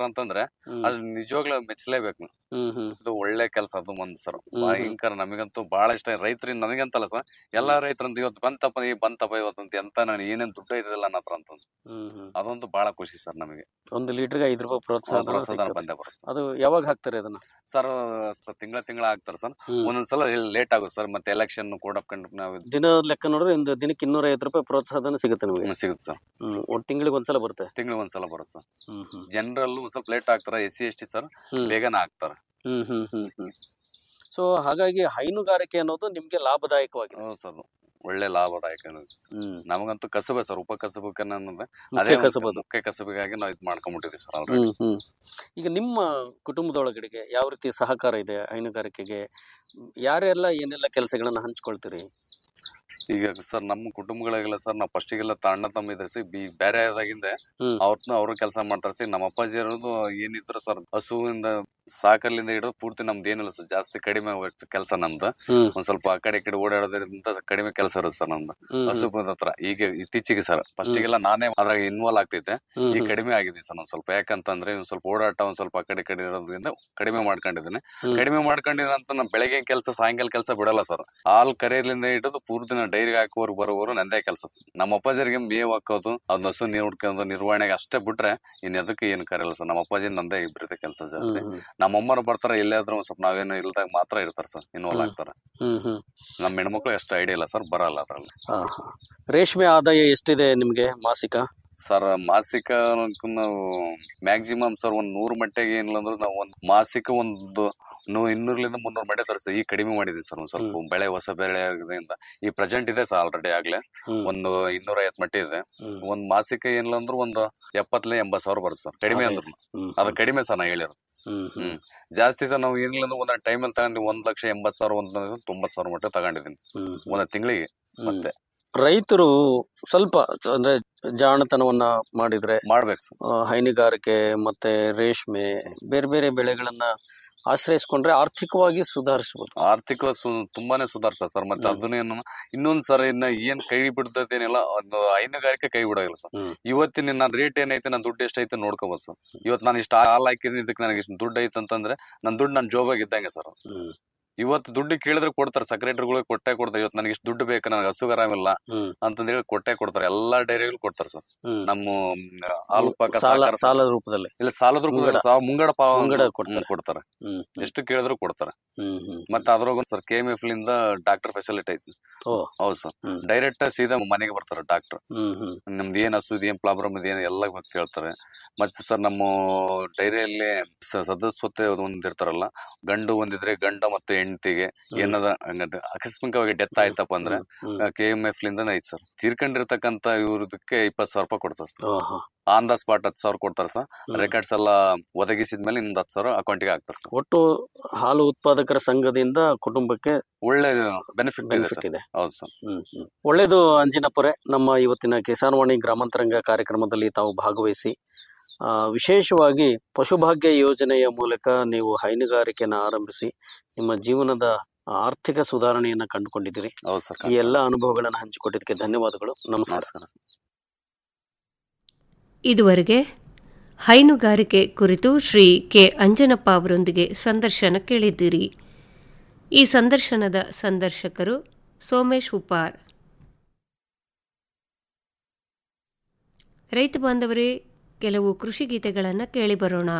ಅಂತಂದ್ರೆ ಹ್ಮ್. ಅದು ನಿಜವಾಗ್ಲೂ ಮೆಚ್ಚಲೇಬೇಕು ಹ್ಮ್ ಹ್ಮ್ ಇದು ಒಳ್ಳೆ ಕೆಲಸ ಅದು ಒಂದು ಸರ್ ಹ್ಮ್. ಭಯಂಕರ ನಮಗಂತೂ ಬಹಳ ಇಷ್ಟ ರೈತರಿಂದ ನಮಗಂತಲ್ಲ ಸರ್ ಎಲ್ಲಾ ರೈತರಂತ ಇವತ್ತು ಬಂತಪ್ಪ ಈ ಬಂತಪ್ಪ ಇವತ್ತು ಅಂತ ಎಂತ ನಾನು ಏನೇನ್ ದುಡ್ಡು ಇರೋದಿಲ್ಲ ನನ್ನ ಹತ್ರ ಅಂತ ಹ್ಮ್ ಹ್ಮ್ ಅದೊಂದು ಬಹಳ ಖುಷಿ ಸರ್ ನಮಗೆ ಒಂದು ಲೀಟರ್ಗೆ ಐದು ರೂಪಾಯಿ ಪ್ರೋತ್ಸಾಹ ಧನ ಪ್ರೋತ್ಸಾಹ ಧನ ಸಿಗ್ತದೆ. ಬಂದೇ ಬರುತ್ತೆ ಅದು ಯಾವಾಗ ಹಾಕ್ತಾರೆ ಅದನ್ನ ಸರ್ ತಿಂಗಳ ತಿಂಗಳ ಆಗ್ತಾರೆ ಸರ್ ಹ್ಮ್. ಒಂದೊಂದ್ಸಲ ಲೇಟ್ ಆಗುತ್ತೆ ಸರ್ ಮತ್ತೆ ಎಲೆಕ್ಷನ್ ಕೋಡ್ ಆಫ್ ಕಂಡಕ್ಟ್ ನಾವು ದಿನ ಲೆಕ್ಕ ನೋಡಿದ್ರೆ ಒಂದು ದಿನಕ್ಕೆ ಇನ್ನೂರ ಐವತ್ತು ರೂಪಾಯಿ ಪ್ರೋತ್ಸಾಹ ಧನ ಸಿಗುತ್ತೆ ನಿಮಗೆ ಹ್ಮ್, ಸಿಗುತ್ತೆ ಸರ್ ಹ್ಮ್ ಒಂದು ತಿಂಗಳಿಗೆ ಒಂದ್ಸಲ ಬರುತ್ತೆ ತಿಂಗಳಿಗೆ ಒಂದ್ಸಲ ಬರುತ್ತೆ ಸರ್ ಹ್ಮ್ ಹ್ಮ್ ಜನರಲ್ಲೂ ಒಂದ್ ಸ್ವಲ್ಪ ಲೇಟ್ ಆಗ್ತಾರ S C S T sir ಹ್ಮ್. ಬೇಗನೆ ಆಗ್ತಾರೆ ಹ್ಮ್ ಹ್ಮ್ ಹ್ಮ್ ಹ್ಮ್ ಸೊ ಹಾಗಾಗಿ ಹೈನುಗಾರಿಕೆ ಅನ್ನೋದು ನಿಮ್ಗೆ ಲಾಭದಾಯಕವಾಗಿದೆ ಹೌದು ಸರ್ ಒಳ್ಳೆ ಲಾಭದಾಯಕ ಹ್ಮ್ ನಮಗಂತೂ ಕಸಬೆ ಸರ್ ಉಪ ಕಸಬಕ್ಕೆ ಅನ್ನೋದು ಮುಖ್ಯ ಅದೇ ಕಸಬದು. ಮುಖ್ಯ ಕಸಬಿಗಾಗಿ ನಾವು ಇದು ಮಾಡ್ಕೊಂಡ್ಬಿಟ್ಟಿದ್ದೀವಿ ಸರ್ ಆಲ್ರೆಡಿ ಹ್ಮ್ ಹ್ಮ್ ಈಗ ನಿಮ್ಮ ಕುಟುಂಬದೊಳಗಡೆಗೆ ಯಾವ ರೀತಿ ಸಹಕಾರ ಇದೆ ಹೈನುಗಾರಿಕೆಗೆ ಯಾರೆಲ್ಲ ಏನೆಲ್ಲ ಕೆಲಸಗಳನ್ನ ಹಂಚ್ಕೊಳ್ತೀರಿ ಈಗ ಸರ್ ನಮ್ಮ ಕುಟುಂಬಗಳಿಗೆಲ್ಲ ಸರ್ ನಾವು ಫಸ್ಟಿಗೆಲ್ಲ ಅಣ್ಣ ತಮ್ಮ ಇದ್ರೆ ಸಿ ಬಿ ಬೇರೆ ಆದಾಗಿಂದ ಹ್ಮ್. ಅವ್ರನ್ನ ಅವರು ಕೆಲಸ ಮಾಡ್ತಾರೆ ಸಿ ನಮ್ಮ ಅಪ್ಪಾಜಿ ಇರೋದು ಏನಿದ್ರು ಸರ್ ಹಸುವಿಂದ ಸಾಕಲ್ಲಿಂದ ಹಿಡಿದು ಪೂರ್ತಿ ನಮ್ದು ಏನಿಲ್ಲ ಸರ್ ಜಾಸ್ತಿ ಕಡಿಮೆ ಕೆಲಸ ನಮ್ದು ಹ್ಮ್ ಒಂದ್ ಸ್ವಲ್ಪ ಆ ಕಡೆ ಈ ಕಡೆ ಓಡಾಡೋದ್ರಿಂದ ಕಡಿಮೆ ಕೆಲಸ ಇರುತ್ತೆ ಸರ್ ನಮ್ದು ಹ್ಮ್ ಹಸು ಬಂದ ಹತ್ರ ಈಗ ಇತ್ತೀಚೆಗೆ ಸರ್ ಫಸ್ಟಿಗೆಲ್ಲ ನಾನೇ ಅದ್ರಾಗ ಇನ್ವಾಲ್ವ್ ಆಗ್ತಿದ್ದೆ ಹ್ಮ್ ಈಗ ಹ್ಮ್ ಕಡಿಮೆ ಆಗಿದೆ ಸರ್ ಒಂದ್ ಸ್ವಲ್ಪ ಯಾಕಂತಂದ್ರೆ ಒಂದ್ ಸ್ವಲ್ಪ ಓಡಾಟ ಒಂದ್ ಸ್ವಲ್ಪ ಆ ಕಡೆ ಈ ಕಡೆ ಇರೋದ್ರಿಂದ ಕಡಿಮೆ ಮಾಡ್ಕೊಂಡಿದ್ದೀನಿ ಹ್ಮ್. ಕಡಿಮೆ ಮಾಡ್ಕೊಂಡಿದ್ದ ಅಂತ ನಾ ಬೆಳಗ್ಗೆ ಕೆಲಸ ಸಾಯಂಕಾಲ ಕೆಲಸ ಬಿಡಲ್ಲ ಸರ್ ಹಾಲ್ ಕರೆಯಲಿಂದ ಹಿಡಿದು ಪೂರ್ತಿ ನಾ ಡೈರಿಗೆ ಹಾಕುವವ್ರು ಬರೋವರು ನಂದೇ ಕೆಲಸ ನಮ್ಮ ಅಪ್ಪಾಜಿಗೆ ಮೇವ್ ಹಾಕೋದು ಅದ್ ಹಸು ನೀರ್ ಹುಡ್ಕೊಂಡು ನಿರ್ವಹಣೆಗೆ ಅಷ್ಟೇ ಬಿಟ್ರೆ ಇನ್ ಎದಕ್ಕೆ ಏನ್ ಕರೆಯಲ್ಲ ಸರ್ ನಮ್ಮ ಅಪ್ಪಾಜಿ ನಂದೇ ಇಬ್ಬರದೇ ಕೆಲಸ ಜಾಸ್ತಿ ಹ್ಮ್ ಹ್ಮ್ ನಮ್ಮ ಅಮ್ಮರು ಬರ್ತಾರೆ ಎಲ್ಲಾದ್ರೂ ಒಂದ್ ಸ್ವಲ್ಪ ನಾವೇನು ಇಲ್ದಾಗ ಮಾತ್ರ ಇರ್ತಾರೆ ಸರ್ ಇನ್ವಾಲ್ವ್ ಹ್ಮ್. ಆಗ್ತಾರೆ ಹ್ಮ್ ಹ್ಮ್ ನಮ್ಮ ಹೆಣ್ಮಕ್ಳು ಎಷ್ಟು ಐಡಿಯಾ ಇಲ್ಲ ಸರ್ ಬರಲ್ಲ ಅದ್ರಲ್ಲಿ ಹಾ ಹಾ ರೇಷ್ಮೆ ಆದಾಯ ಎಷ್ಟಿದೆ ನಿಮ್ಗೆ ಮಾಸಿಕ ಸರ್ ಮಾಸಿಕ ಅನ್ಕೊಂಡ್ ನಾವು ಮ್ಯಾಕ್ಸಿಮಮ್ ಸರ್ ಒಂದ್ ನೂರ್ ಮಟ್ಟಿಗೆ ಏನಿಲ್ಲ ಅಂದ್ರೆ ನಾವು ಒಂದ್ ಮಾಸಿಕ ಒಂದು ನೂ ಇನ್ನೂರ್ಲಿಂದ ಮುನ್ನೂರ್ ಮಟ್ಟೆ ತರಿಸ್ತೀವಿ ಈಗ ಕಡಿಮೆ ಮಾಡಿದೀವಿ ಸರ್ ಒಂದ್ ಸ್ವಲ್ಪ ಬೆಳೆ ಹೊಸ ಬೆಳೆ ಆಗೋದ್ರಿಂದ ಈ ಪ್ರೆಸೆಂಟ್ ಇದೆ ಸರ್ ಆಲ್ರೆಡಿ ಆಗ್ಲೇ ಹ್ಮ್ ಒಂದು ಇನ್ನೂರ ಐವತ್ ಮಟ್ಟಿ ಇದೆ ಹ್ಮ್ ಒಂದ್ ಮಾಸಿಕ ಏನಿಲ್ಲ ಅಂದ್ರೆ ಒಂದು ಎಪ್ಪತ್ತಲೇ ಎಂಬತ್ ಸಾವಿರ ಬರುತ್ತೆ ಸರ್ ಕಡಿಮೆ ಆದಾಯ. ಅಂದ್ರು ಹ್ಮ್ ಅದು ಕಡಿಮೆ ಸರ್ ನಾ ಹೇಳಿರೋದು ಹ್ಮ್ ಹ್ಮ್ ಹ್ಮ್ ಜಾಸ್ತಿ ಸರ್ ನಾವು ಏನಿಲ್ಲ ಅಂದ್ರೆ ಒಂದೊಂದು ಟೈಮಲ್ಲಿ ತಗೊಂಡು ಒಂದ್ ಲಕ್ಷ ಎಂಬತ್ ಸಾವಿರ ಒಂದ್ ತೊಂಬತ್ ಸಾವಿರ ಮಟ್ಟ ತಗೊಂಡಿದ್ದೀನಿ ಹ್ಮ್ ಒಂದ್ ತಿಂಗಳಿಗೆ ಹ್ಮ್. ಮತ್ತೆ ರೈತರು ಸ್ವಲ್ಪ ಅಂದ್ರೆ ಜಾಣತನವನ್ನ ಮಾಡಿದ್ರೆ ಮಾಡ್ಬೇಕು ಸರ್ ಆ, ಹೈನುಗಾರಿಕೆ ಮತ್ತೆ ರೇಷ್ಮೆ ಬೇರೆ ಬೇರೆ ಬೆಳೆಗಳನ್ನ ಆಶ್ರಯಿಸ್ಕೊಂಡ್ರೆ ಆರ್ಥಿಕವಾಗಿ ಸುಧಾರಿಸಬಹುದು ಆರ್ಥಿಕ ಸು ತುಂಬಾನೇ ಸುಧಾರಿಸ ಸರ್ ಮತ್ತೆ ಹ್ಮ್. ಅದನ್ನೇನು ಇನ್ನೊಂದ್ ಸರ್ ಇನ್ನ ಏನ್ ಕೈ ಬಿಡ್ತದೇನಿಲ್ಲ ಒಂದು ಹೈನುಗಾರಿಕೆ ಕೈ ಬಿಡೋಗಿಲ್ಲ ಸರ್ ಹ್ಮ್. ಇವತ್ತಿನ ನನ್ನ ರೇಟ್ ಏನೈತೆ ನನ್ನ ದುಡ್ಡು ಎಷ್ಟೈತೆ ನೋಡ್ಕೋಬೋದು ಸರ್ ಇವತ್ತು ನಾನು ಇಷ್ಟ ಹಾಲ್ ಹಾಕಿದ್ದೀನಿ ಇದಕ್ಕೆ ನನಗೆ ಇಷ್ಟು ದುಡ್ಡು ಐತೆ ಅಂತಂದ್ರೆ ನನ್ನ ದುಡ್ಡು ನನ್ನ ಜೋಬಾಗ ಇದ್ದಂಗೆ ಸರ್ ಹ್ಮ್ ಇವತ್ತು ದುಡ್ಡು ಕೇಳಿದ್ರೆ ಕೊಡ್ತಾರೆ ಸೆಕ್ರೆಟರಿಗಳಿಗೆ ಕೊಟ್ಟೆ ಕೊಡ್ತಾರೆ ಇವತ್ತು ನನಗೆ ಇಷ್ಟು ದುಡ್ಡು ಬೇಕು ನನಗೆ ಹಸುಗಾರಾಮಿಲ್ಲ ಹ್ಮ್ ಅಂತಂದ್ ಹೇಳಿ ಕೊಟ್ಟೆ ಕೊಡ್ತಾರೆ ಎಲ್ಲಾ ಡೈರಿಗಳು ಕೊಡ್ತಾರೆ ಸರ್ ಹ್ಮ್ ನಮ್ಮ ಮ್, ಹಾಲು ಉತ್ಪಾದಕ ಸಾಲ ಸಹಕಾರ ಸಾಲದ ರೂಪದಲ್ಲಿ ಇಲ್ಲ ಸಾಲದ ರೂಪದಲ್ಲಿ ಮುಂಗಡ. ಸಾ- ಮುಂಗಡ ಪಾವ ಮುಂಗಡ ಹ್ಮ್, ಕೊಡ್ತಾರೆ. ಕೊಡ್ತಾರೆ ಹ್ಮ್ ಎಷ್ಟು ಕೇಳಿದ್ರು ಕೊಡ್ತಾರೆ ಹ್ಮ್ ಹ್ಮ್ ಮತ್ತೆ ಅದ್ರಾಗ ಸರ್ ಕೆ ಎಂ ಎಫ್ ಲಿಂದ ಡಾಕ್ಟರ್ ಫೆಸಿಲಿಟಿ ಐತಿ ಓ ಹೌದು ಸರ್ ಹ್ಮ್. ಡೈರೆಕ್ಟ್ ಸೀದಾ ಮನೆಗೆ ಬರ್ತಾರೆ ಡಾಕ್ಟರ್ ಹ್ಮ್ ಹ್ಮ್ ನಿಮ್ದು ಏನ್ ಹಸು ಏನ್ ಪ್ರಾಬ್ಲಮ್ ಇದೆ ಏನ್ ಎಲ್ಲ ಗೊತ್ತ್ ಕೇಳ್ತಾರೆ ಮತ್ತೆ ಸರ್ ನಮ್ಮ ಡೈರಿಯಲ್ಲಿ ಸದಸ್ಯತೆ ಒಂದಿರ್ತಾರಲ್ಲ ಗಂಡು ಒಂದಿದ್ರೆ ಗಂಡ ಮತ್ತು ಹೆಂಡತಿಗೆ ಏನದ ಹಂಗಂದ್ರೆ ಆಕಸ್ಮಿಕವಾಗಿ ಡೆತ್ ಆಯ್ತಪ್ಪ ಅಂದ್ರೆ ಹ್ಮ್ ಕೆ ಎಂ ಎಫ್ ಲಿಂದ ಐತ್ ಸರ್ ತೀರ್ಕೊಂಡಿರ್ತಕ್ಕಂತ ಇವ್ರದಕ್ಕೆ ಇಪ್ಪತ್ ಸಾವಿರ ರೂಪಾಯಿ ಕೊಡ್ತಾರೆ ಸರ್ ಓಹೋ. ಆನ್ ದ ಸ್ಪಾಟ್ ಹತ್ತು ಸಾವಿರ ಕೊಡ್ತಾರೆ ಸರ್ ಹ್ಮ್. ರೆಕಾರ್ಡ್ಸ್ ಎಲ್ಲ ಒದಗಿಸಿದ್ಮೇಲೆ ಇನ್ನೊಂದು ಹತ್ತು ಸಾವಿರ ಅಕೌಂಟಿಗೆ ಹಾಕ್ತಾರೆ ಸರ್ ಒಟ್ಟು ಹಾಲು ಉತ್ಪಾದಕರ ಸಂಘದಿಂದ ಕುಟುಂಬಕ್ಕೆ ಒಳ್ಳೆ ಬೆನಿಫಿಟ್ ಇದೆ ಬೆನಿಫಿಟ್ ಸರ್ ಇದೆ ಹೌದು ಸರ್ ಹ್ಮ್ ಹ್ಮ್ ಒಳ್ಳೇದು ಅಂಜಿನಪುರೆ ನಮ್ಮ ಇವತ್ತಿನ ಕಿಸಾನ್ವಾಣಿ ಗ್ರಾಮಾಂತರಂಗ ಕಾರ್ಯಕ್ರಮದಲ್ಲಿ ತಾವು ಭಾಗವಹಿಸಿ ಆ, ವಿಶೇಷವಾಗಿ ಪಶುಭಾಗ್ಯ ಯೋಜನೆಯ ಮೂಲಕ ನೀವು ಹೈನುಗಾರಿಕೆಯನ್ನು ಆರಂಭಿಸಿ ನಿಮ್ಮ ಜೀವನದ ಆರ್ಥಿಕ ಸುಧಾರಣೆಯನ್ನ ಕಂಡುಕೊಂಡಿದ್ದೀರಿ ಹೌದು ಸರ್ ಈ ಎಲ್ಲ ಅನುಭವಗಳನ್ನು ಹಂಚಿಕೊಟ್ಟಿದ್ದಕ್ಕೆ ಧನ್ಯವಾದಗಳು ನಮಸ್ಕಾರ ನಮಸ್ಕಾರ ಇದುವರೆಗೆ ಹೈನುಗಾರಿಕೆ ಕುರಿತು ಶ್ರೀ ಕೆ ಅಂಜನಪ್ಪ ಅವರೊಂದಿಗೆ ಸಂದರ್ಶನ ಕೇಳಿದ್ದೀರಿ ಈ ಸಂದರ್ಶನದ ಸಂದರ್ಶಕರು ಸೋಮೇಶ್ ಉಪಾರ್ ರೈತ ಬಾಂಧವರೇ ಕೆಲವು ಕೃಷಿ ಗೀತೆಗಳನ್ನು ಕೇಳಿಬರೋಣ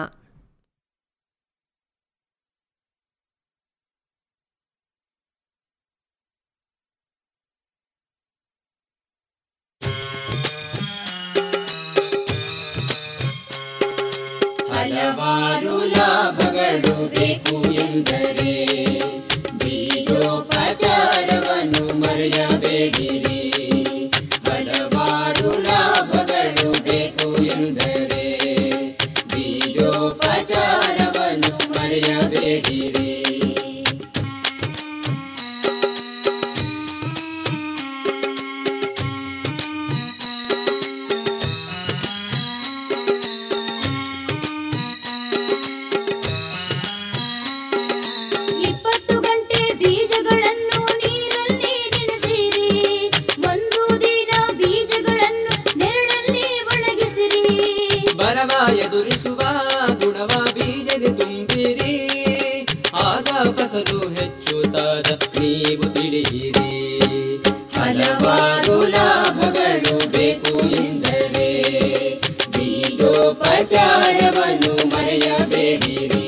ಹಲವಾರು ಲಾಭಗಳು ಬೇಕು ಎಂದರೆ ಬೀಜೋಪಚಾರವನ್ನು ಮರೆಯಬೇಡಿರಿ ಹಲವಾರು ಲಾಭಗಳು ಬೇಕು ಎಂದರೆ ಬೀಜೋಪಚಾರವನ್ನು ಮರೆಯಬೇಡಿರಿ ಇಪ್ಪತ್ತು ಗಂಟೆ ಬೀಜಗಳನ್ನು ನೀರಲ್ಲಿ ನೆನೆಸಿರಿ ಒಂದು ದಿನ ಬೀಜಗಳನ್ನು ನೆರಳಲ್ಲಿ ಒಣಗಿಸಿರಿ ಬರವ ಎದುರಿಸುವ ಬೀಜೋಪಚಾರವನ್ನು ಮರೆಯಬೇಡಿರಿ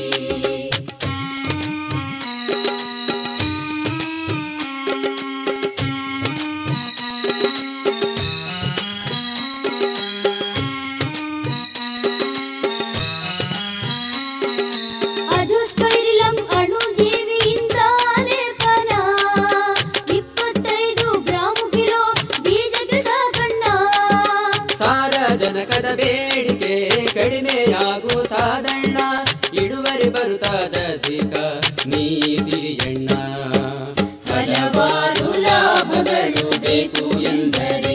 ಅಜೋಸ್ಪೈರಿಲಂ ಅಣುಜೀವಿಯಿಂದ ಲೇಪನ ಇಪ್ಪತ್ತೈದು ಗ್ರಾಮು ಕಿಲೋ ಬೀಜಕ್ಕೆ ಸಾಕಣ್ಣ ಸಾರಜನಕದ ಬೇಡಿಕೆ ಕಡಿಮೆಯಾಗುತ್ತಾದಣ್ಣ ಇಳುವರಿ ಬರುತ್ತಾದಧಿಕ ನೀತಿ ಎಣ್ಣ ಹಲವಾರು ಲಾಭಗಳು ಬೇಕು ಎಂದರೆ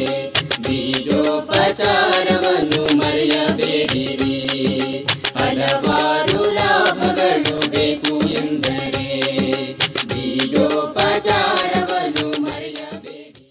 ಬೀಜೋಪಚಾರವನ್ನು ಮರೆಯಬೇಡಿರಿ ಹಲವಾರು ಲಾಭಗಳು ಬೇಕು ಎಂದರೆ ಬೀಜೋಪಚಾರವನ್ನು ಮರೆಯಬೇಡಿ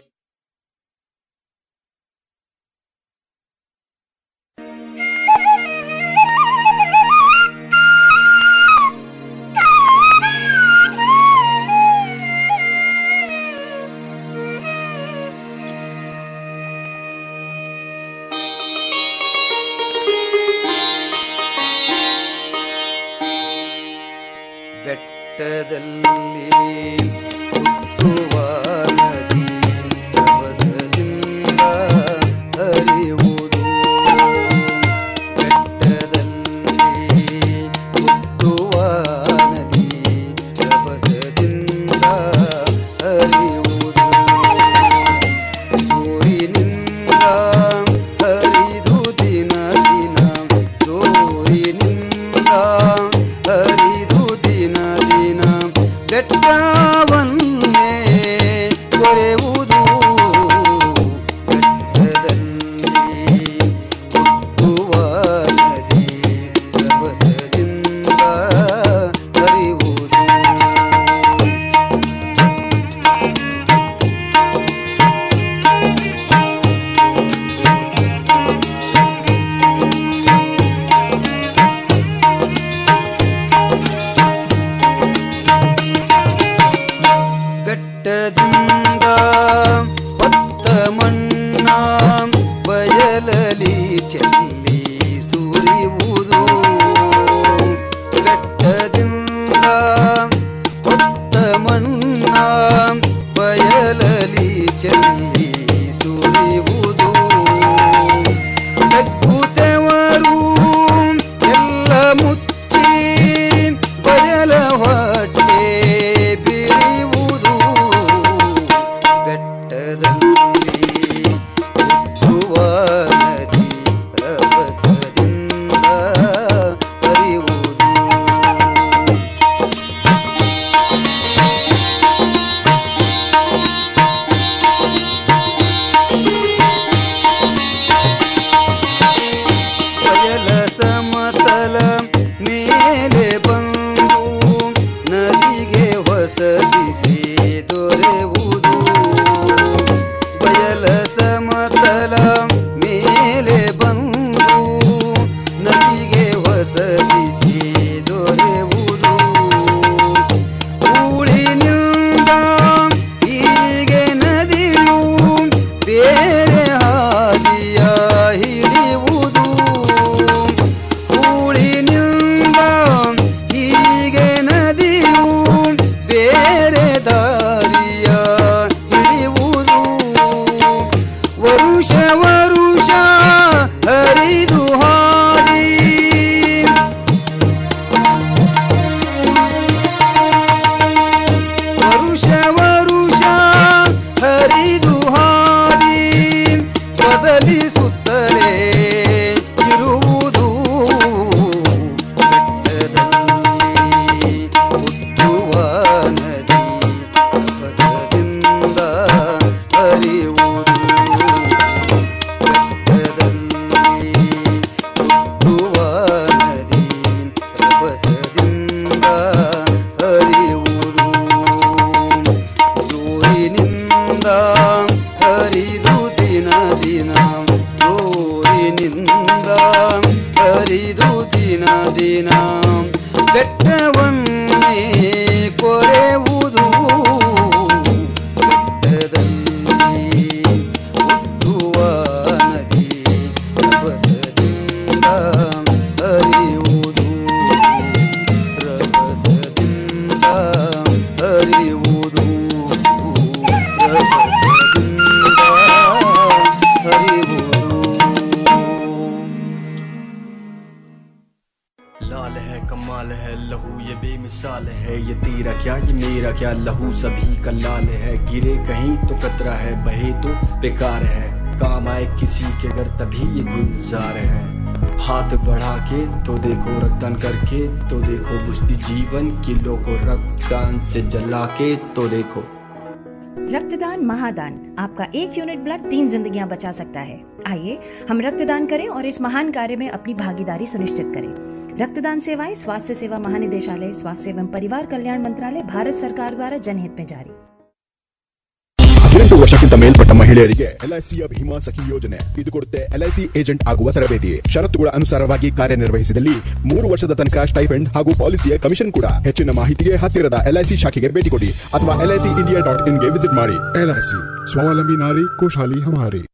ಬೆಟ್ಟದಲ್ಲಿ ಹುಟ್ಟುವ ನದಿ ರಭಸದಿಂದ ಹರಿಯುವುದು ಬೆಟ್ಟದಲ್ಲಿ ಹುಟ್ಟುವ ನದಿ ರಭಸದಿಂದ ಹರಿಯುವುದು ಜೋರಿನಿಂದ ಹರಿದು ದಿನ ದಿನ ಜೋರಿನಿಂದ ಹರಿದು ದಿನ ದಿನ ಬೆಟ್ಟವನ್ನೇ ಕೊರೆಯುವುದು ಬೆಟ್ಟದಲ್ಲಿ ಹುಟ್ಟುವ ನದಿ ರಭಸದಿಂದ ಹರಿಯುವುದು ಬೆಟ್ಟದಿಂದ ಹೊತ್ತ ಮಣ್ಣ ಬಯಲಲಿ ಚೆಲ್ಲಿ ಸುರಿಯುವುದು ಬೆಟ್ಟದಿಂದ ಹೊತ್ತ ಮಣ್ಣ ಬಯಲಲಿ ಚೆಲ್ಲಿ ಸುರಿಯುವುದು ಬೆಕ್ಕುತ್ತವರು ಎಲ್ಲ ಮುಚ್ಚಿ ಬಯಲ ಹೊಟ್ಟೆ ಬಿರಿಯುವುದು ಬೆಟ್ಟದಲ್ಲಿ ಹುಟ್ಟುವ ನದಿ ರಭಸದಿಂದ ಹರಿಯುವುದು ಬಯಲ ಸಮತಲ ಮೇಲೆ ಬಂದು ನದಿಗೆ ಹೊಸದಿಸಿ ದೊರೆಯುವುದು ಬಯಲ ಸಮತಲ ಮೇಲೆ ಬಂದು ನದಿಗೆ ಹೊಸದಿಸಿ ದೊರೆಯುವುದು ಊಳಿನಿಂದ ಹೀಗೆ ನದಿಯು ಬೇರೆ ಹಾದಿಯ ಹಿಡಿಯುವುದು ಊಳಿನಿಂದ ಹೀಗೆ ನದಿಯು ಬೇರೆ ದಾರಿಯ ಹಿಡಿಯುವುದು ವರುಷ ವರುಷ ಹರಿದು ಹಾದಿ ವರುಷ ವರುಷ ಹರಿದು ಹಾದಿ ಬದಲಿಸುತ್ತಲೇ ಇರುವುದು ಬೆಟ್ಟದಲ್ಲಿ ಹುಟ್ಟುವ ನದಿ ಹೊಸದಿಂದ ಹರಿಯುವುದು ಬೆಟ್ಟದಲ್ಲಿ ಹುಟ್ಟುವ ನದಿ ರಭಸದಿಂದ ಹರಿಯುವುದು ಜೋರಿನಿಂದ ಹರಿದು ದಿನ ದಿನ ಜೋರಿನಿಂದ ಹರಿದು ದಿನ ದಿನ ಬೆಟ್ಟವನ್ನೇ ಕೊರೆಯುವುದು ಬೆಟ್ಟದಲ್ಲಿ ಹುಟ್ಟುವ ನದಿ ರಭಸದಿಂದ लाल है कमाल है लहू ये बेमिसाल है ये तेरा क्या ये मेरा क्या लहू सभी का लाल है गिरे कहीं तो कतरा है बहे तो बेकार है काम आए किसी के घर तभी ये गुलजार है हाथ बढ़ा के तो देखो रक्तदान करके तो देखो बुझती जीवन किलो को रक्तदान से जला के तो देखो रक्तदान महादान आपका एक यूनिट ब्लड तीन जिंदगियां बचा सकता है आइए हम रक्तदान करें और इस महान कार्य में अपनी भागीदारी सुनिश्चित करें रक्तदान सेवाएं स्वास्थ्य सेवा महानिदेशालय स्वास्थ्य एवं परिवार कल्याण मंत्रालय भारत सरकार द्वारा जनहित में जारी ಹದಿನೆಂಟು ವರ್ಷಕ್ಕಿಂತ ಮೇಲ್ಪಟ್ಟ ಮಹಿಳೆಯರಿಗೆ ಎಲ್ಐಸಿಯ ಭೀಮಾ ಸಖಿ ಯೋಜನೆ ಇದು ಕೊಡುತ್ತೆ ಎಲ್ಐಸಿ ಏಜೆಂಟ್ ಆಗುವ ತರಬೇತಿ ಷರತ್ತುಗಳ ಅನುಸಾರವಾಗಿ ಕಾರ್ಯನಿರ್ವಹಿಸಿದಲ್ಲಿ ಮೂರು ವರ್ಷದ ತನಕ ಸ್ಟೈಫೆಂಡ್ ಹಾಗೂ ಪಾಲಿಸಿಯ ಕಮಿಷನ್ ಕೂಡ ಹೆಚ್ಚಿನ ಮಾಹಿತಿಗೆ ಹತ್ತಿರದ ಎಲ್ಐಸಿ ಶಾಖೆಗೆ ಭೇಟಿ ಕೊಡಿ ಅಥವಾ ಎಲ್ಐಸಿ ಇಂಡಿಯಾ ಡಾಟ್ ಇನ್ಗೆ ವಿಸಿಟ್ ಮಾಡಿ ಎಲ್ಐಸಿ ಸ್ವಾವಲಂಬಿ ನಾರಿ ಖುಷಹಾಲಿ ಹಮಾರಿ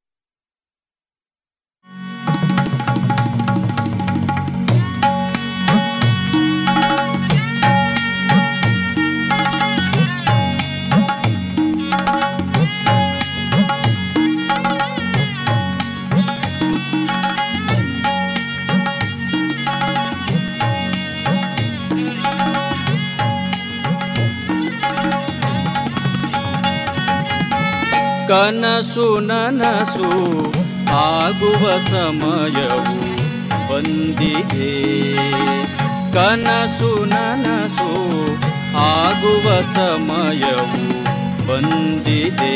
ಕನಸು ನನಸು ಆಗುವ ಸಮಯವು ಬಂದಿದೆ ಕನಸು ನನಸು ಆಗುವ ಸಮಯವು ಬಂದಿದೆ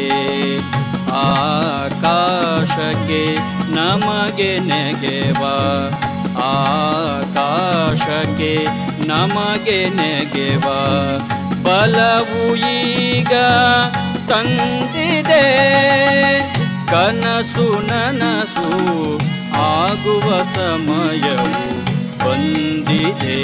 ಆಕಾಶಕ್ಕೆ ನಮಗೆ ನೆಗೆವ ಆಕಾಶಕ್ಕೆ ನಮಗೆ ನೆಗೆವ ಬಲವು ಈಗ ತಂದಿದೆ ಕನಸು ನನಸು ಆಗುವ ಸಮಯವು ಬಂದಿದೆ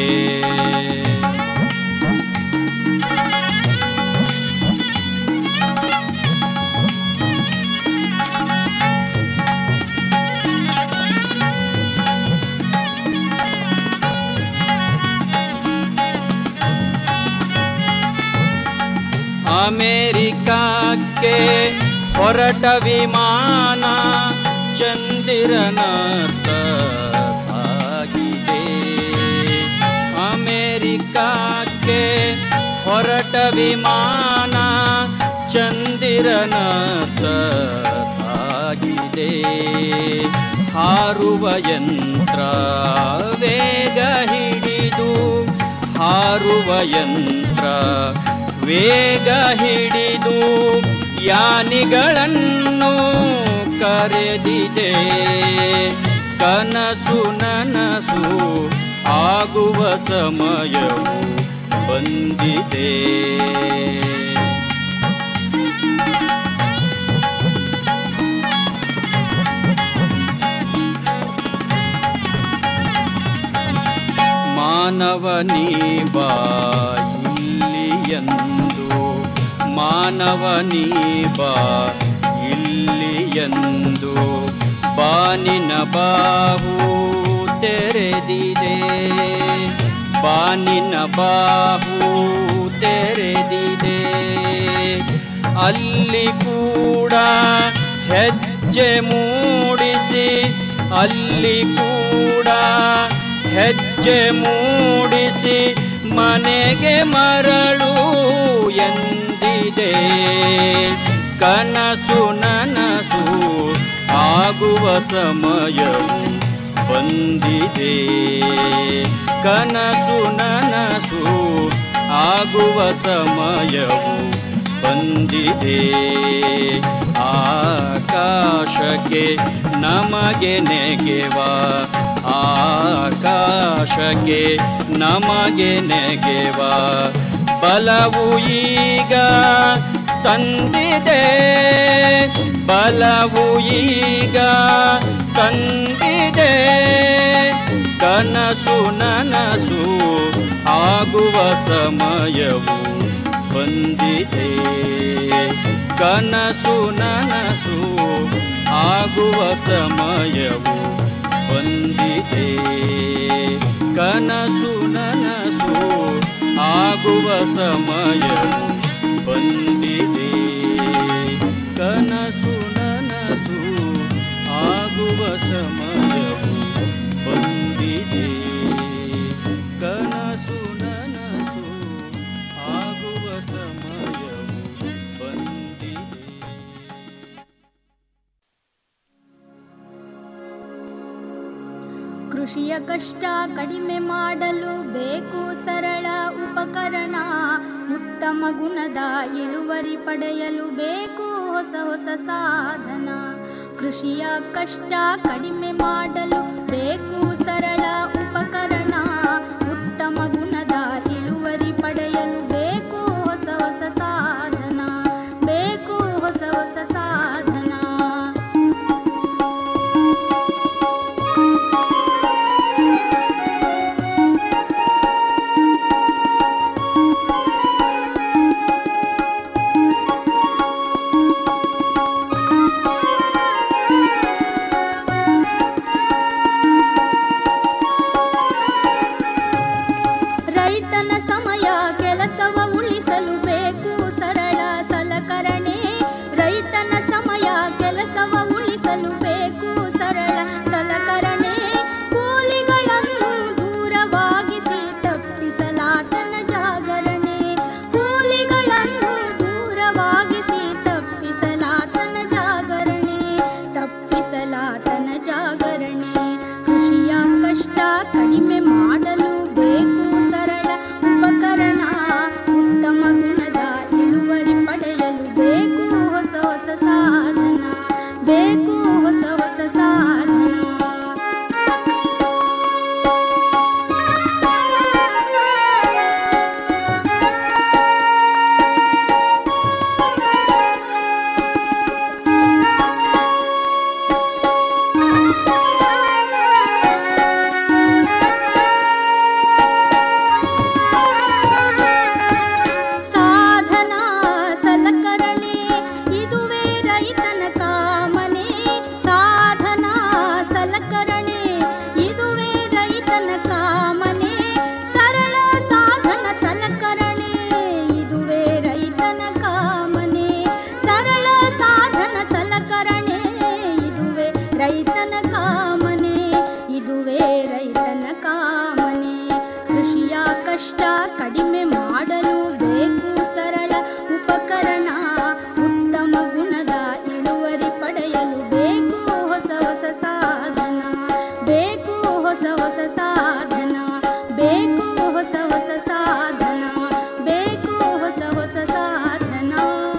ಅಮೆರಿಕಕ್ಕೆ ಹೊರಟ ವಿಮಾನ ಚಂದಿರನತ್ತ ಸಾಗಿದೆ ಅಮೆರಿಕಕ್ಕೆ ಹೊರಟ ವಿಮಾನ ಚಂದಿರನತ್ತ ಸಾಗಿದೆ ಹಾರುವ ಯಂತ್ರ ವೇಗ ಹಿಡಿದು ಹಾರುವ ಯಂತ್ರ ವೇಗ ಹಿಡಿದು ಯಾನಿಗಳನ್ನು ಕರೆದಿದೆ ಕನಸು ನನಸು ಆಗುವ ಸಮಯವು ಬಂದಿದೆ ಮಾನವನೀ ಬಾ ಇಲ್ಲಿಯಂದು ಮಾನವನೀ ಬಾ ಇಲ್ಲಿಯಂದು ಬಾನಿನ ಬಾಹು ತೆರೆದಿದೆ ಬಾನಿನ ಬಾಹು ತೆರೆದಿದೆ ಅಲ್ಲಿ ಕೂಡ ಹೆಜ್ಜೆ ಮೂಡಿಸಿ ಅಲ್ಲಿ ಕೂಡ ಹೆಜ್ಜೆ ಮೂಡಿಸಿ ಮನೆಗೆ ಮರಳು ಎಂದಿದೆ ಕನಸು ನನಸು ಆಗುವ ಸಮಯವು ಬಂದಿದೆ ಕನಸು ನನಸು ಆಗುವ ಸಮಯವು ಬಂದಿದೆ ಆಕಾಶಕ್ಕೆ ನಮಗೆ ನೆಗೆವ ಆಕಾಶಕ್ಕೆ ನಮಗೆ ನೆಗೆವ ಬಲವು ಈಗ ತಂದಿದೆ ಬಲವು ಈಗ ತಂದಿದೆ ಕನಸು ನನಸು ಆಗುವ ಸಮಯವು ಬಂದಿದೆ ಕನಸು ನನಸು ಆಗುವ ಸಮಯವು ಬಂದಿದೆ ಕನಸು ನನಸು ಆಗುವ ಸಮಯವು ಬಂದಿದೆ ಕನಸು ನನಸು ಆಗುವ ಸಮಯವು ಬಂದಿದೆ ಕಷ್ಟ ಕಡಿಮೆ ಮಾಡಲು ಬೇಕು ಸರಳ ಉಪಕರಣ ಉತ್ತಮ ಗುಣದ ಇಳುವರಿ ಪಡೆಯಲು ಬೇಕು ಹೊಸ ಹೊಸ ಸಾಧನ ಕೃಷಿಯ ಕಷ್ಟ ಕಡಿಮೆ ಮಾಡಲು ಬೇಕು ಸರಳ ಉಪಕರಣ ಉತ್ತಮ ಗುಣದ ಇಳುವರಿ ಪಡೆಯಲು ಬೇಕು ಹೊಸ ಹೊಸ ಸಾಧನ ಬೇಕು ಹೊಸ ಹೊಸ ಸಾಧನ ರೈತನ ಸಮಯ ಕೆಲಸವ ಉಳಿಸಲು ಬೇಕು ಸರಳ ಸಲಕರಣೆ ರೈತನ ಸಮಯ ಕೆಲಸವ ಉಳಿಸಲು ಬೇಕು ಸರಳ ಸಲಕರಣೆ ಕೂಲಿಗಳನ್ನು ದೂರವಾಗಿಸಿ ತಪ್ಪಿಸಲಾತನ ಜಾಗರಣೆ ಕೂಲಿಗಳನ್ನು ದೂರವಾಗಿಸಿ ತಪ್ಪಿಸಲಾತನ ಜಾಗರಣೆ ತಪ್ಪಿಸಲಾತನ ಜಾಗರಣೆ ಕೃಷಿಯ ಕಷ್ಟ ಕಡಿಮೆ ಮಾಡಲು ಬೇಕು ಸರಳ ಉಪಕರಣ ಉತ್ತಮ ಗುಣದ ಇಳುವರಿ ಪಡೆಯಲು ಬೇಕು ಹೊಸ ಹೊಸ ಸಾಧನ ಬೇಕು ಹೊಸ ಹೊಸ ಸಾಧನ ಸಾಧನ ಸಲಕರಣೆ ಇದುವೇ ರೈತನ ಕಾಮನೆ ಸಾಧನ ಸಲಕರಣೆ ಇದುವೇ ರೈತನ ಕಾಮನೆ ಸರಳ ಸಾಧನ ಸಲಕರಣೆ ಇದುವೇ ರೈತನ ಕಾಮನೆ ಸರಳ ಸಾಧನ ಸಲಕರಣೆ ಇದುವೇ ರೈತನ ಕಾಮನೆ ಇದುವೇ ರೈತನ ಕಾಮನೆ ಕೃಷಿಯ ಕಷ್ಟ ಕಡಿಮೆ ಮಾಡಲು ಬೇಕು ಸರಳ ಉಪಕರಣ ಉತ್ತಮ ಗುಣದ ಇಳುವರಿ ಪಡೆಯಲು ಬೇಕು ಹೊಸ ಹೊಸ ಸಾಧನ ಬೇಕು ಹೊಸ ಹೊಸ ಸಾಧನ ಬೇಕು ಹೊಸ ಹೊಸ ಸಾಧನ ಬೇಕು ಹೊಸ ಹೊಸ ಸಾಧನ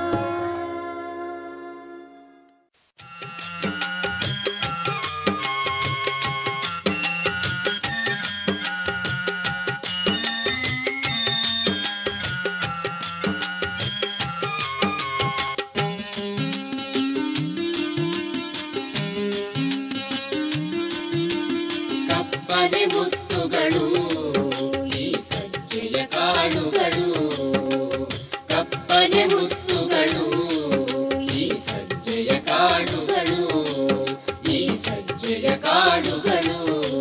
ಕಪ್ಪನೆ ಮುತ್ತುಗಳು ಈ ಸಜ್ಜೆಯ ಕಾಳುಗಳು ಕಪ್ಪನೆ ಮುತ್ತುಗಳು ಈ ಸಜ್ಜೆಯ ಕಾಳುಗಳು ಈ ಸಜ್ಜೆಯ ಕಾಳುಗಳು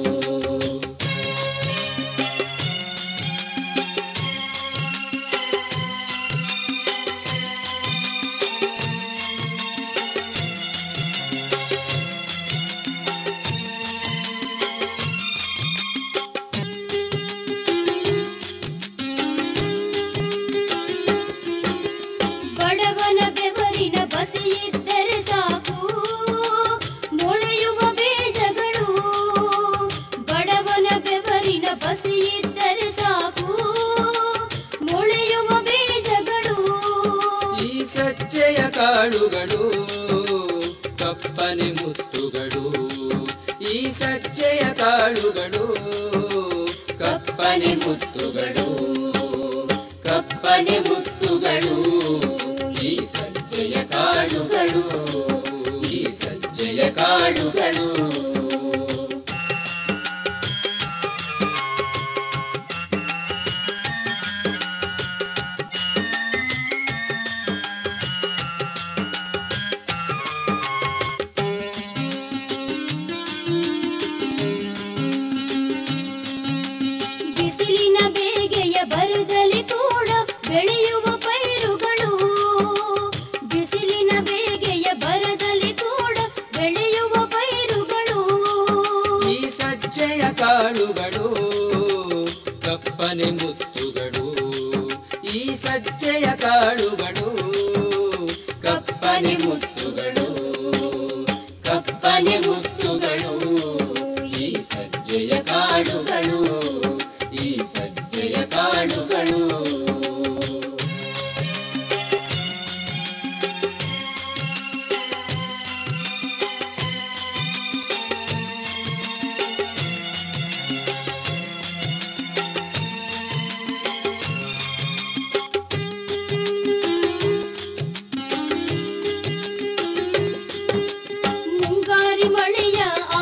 ಬಡವನ ಬೆವರಿನ ಬಸಿಯಿದ್ದರೆ ಸಾಕು ಮೊಳೆಯುವ ಬೀಜಗಳು ಬಡವನ ಬೆವರಿನ ಬಸಿಯಿದ್ದರೆ ಸಾಕು ಮೊಳೆಯುವ ಬೀಜಗಳು ಈ ಸಜ್ಜೆಯ ಕಾಳುಗಳು ಕಪ್ಪನೆ ಮುತ್ತುಗಳು ಈ ಸಜ್ಜೆಯ ಕಾಳುಗಳು ಕಪ್ಪನೆ ಮುತ್ತುಗಳು ಕಪ್ಪನೆ ಮುತ್ತುಗಳು ಈ ಸಜ್ಜೆಯ ಕಾಳುಗಳು ಈ ಸಜ್ಜೆಯ ಕಾಳುಗಳು ಬಿಸಿಲಿನ ಬೇಗೆಯ ಬರದಲ್ಲಿ ಕೂಡ ಬೆಳೆಯುವ ಪೈರುಗಳು ಬಿಸಿಲಿನ ಬೇಗೆಯ ಬರದಲ್ಲಿ ಕೂಡ ಬೆಳೆಯುವ ಪೈರುಗಳು ಈ ಸಜ್ಜೆಯ ಕಾಳುಗಳು ಕಪ್ಪನೆ ಮುತ್ತುಗಳು ಈ ಸಜ್ಜೆಯ ಕಾಳುಗಳು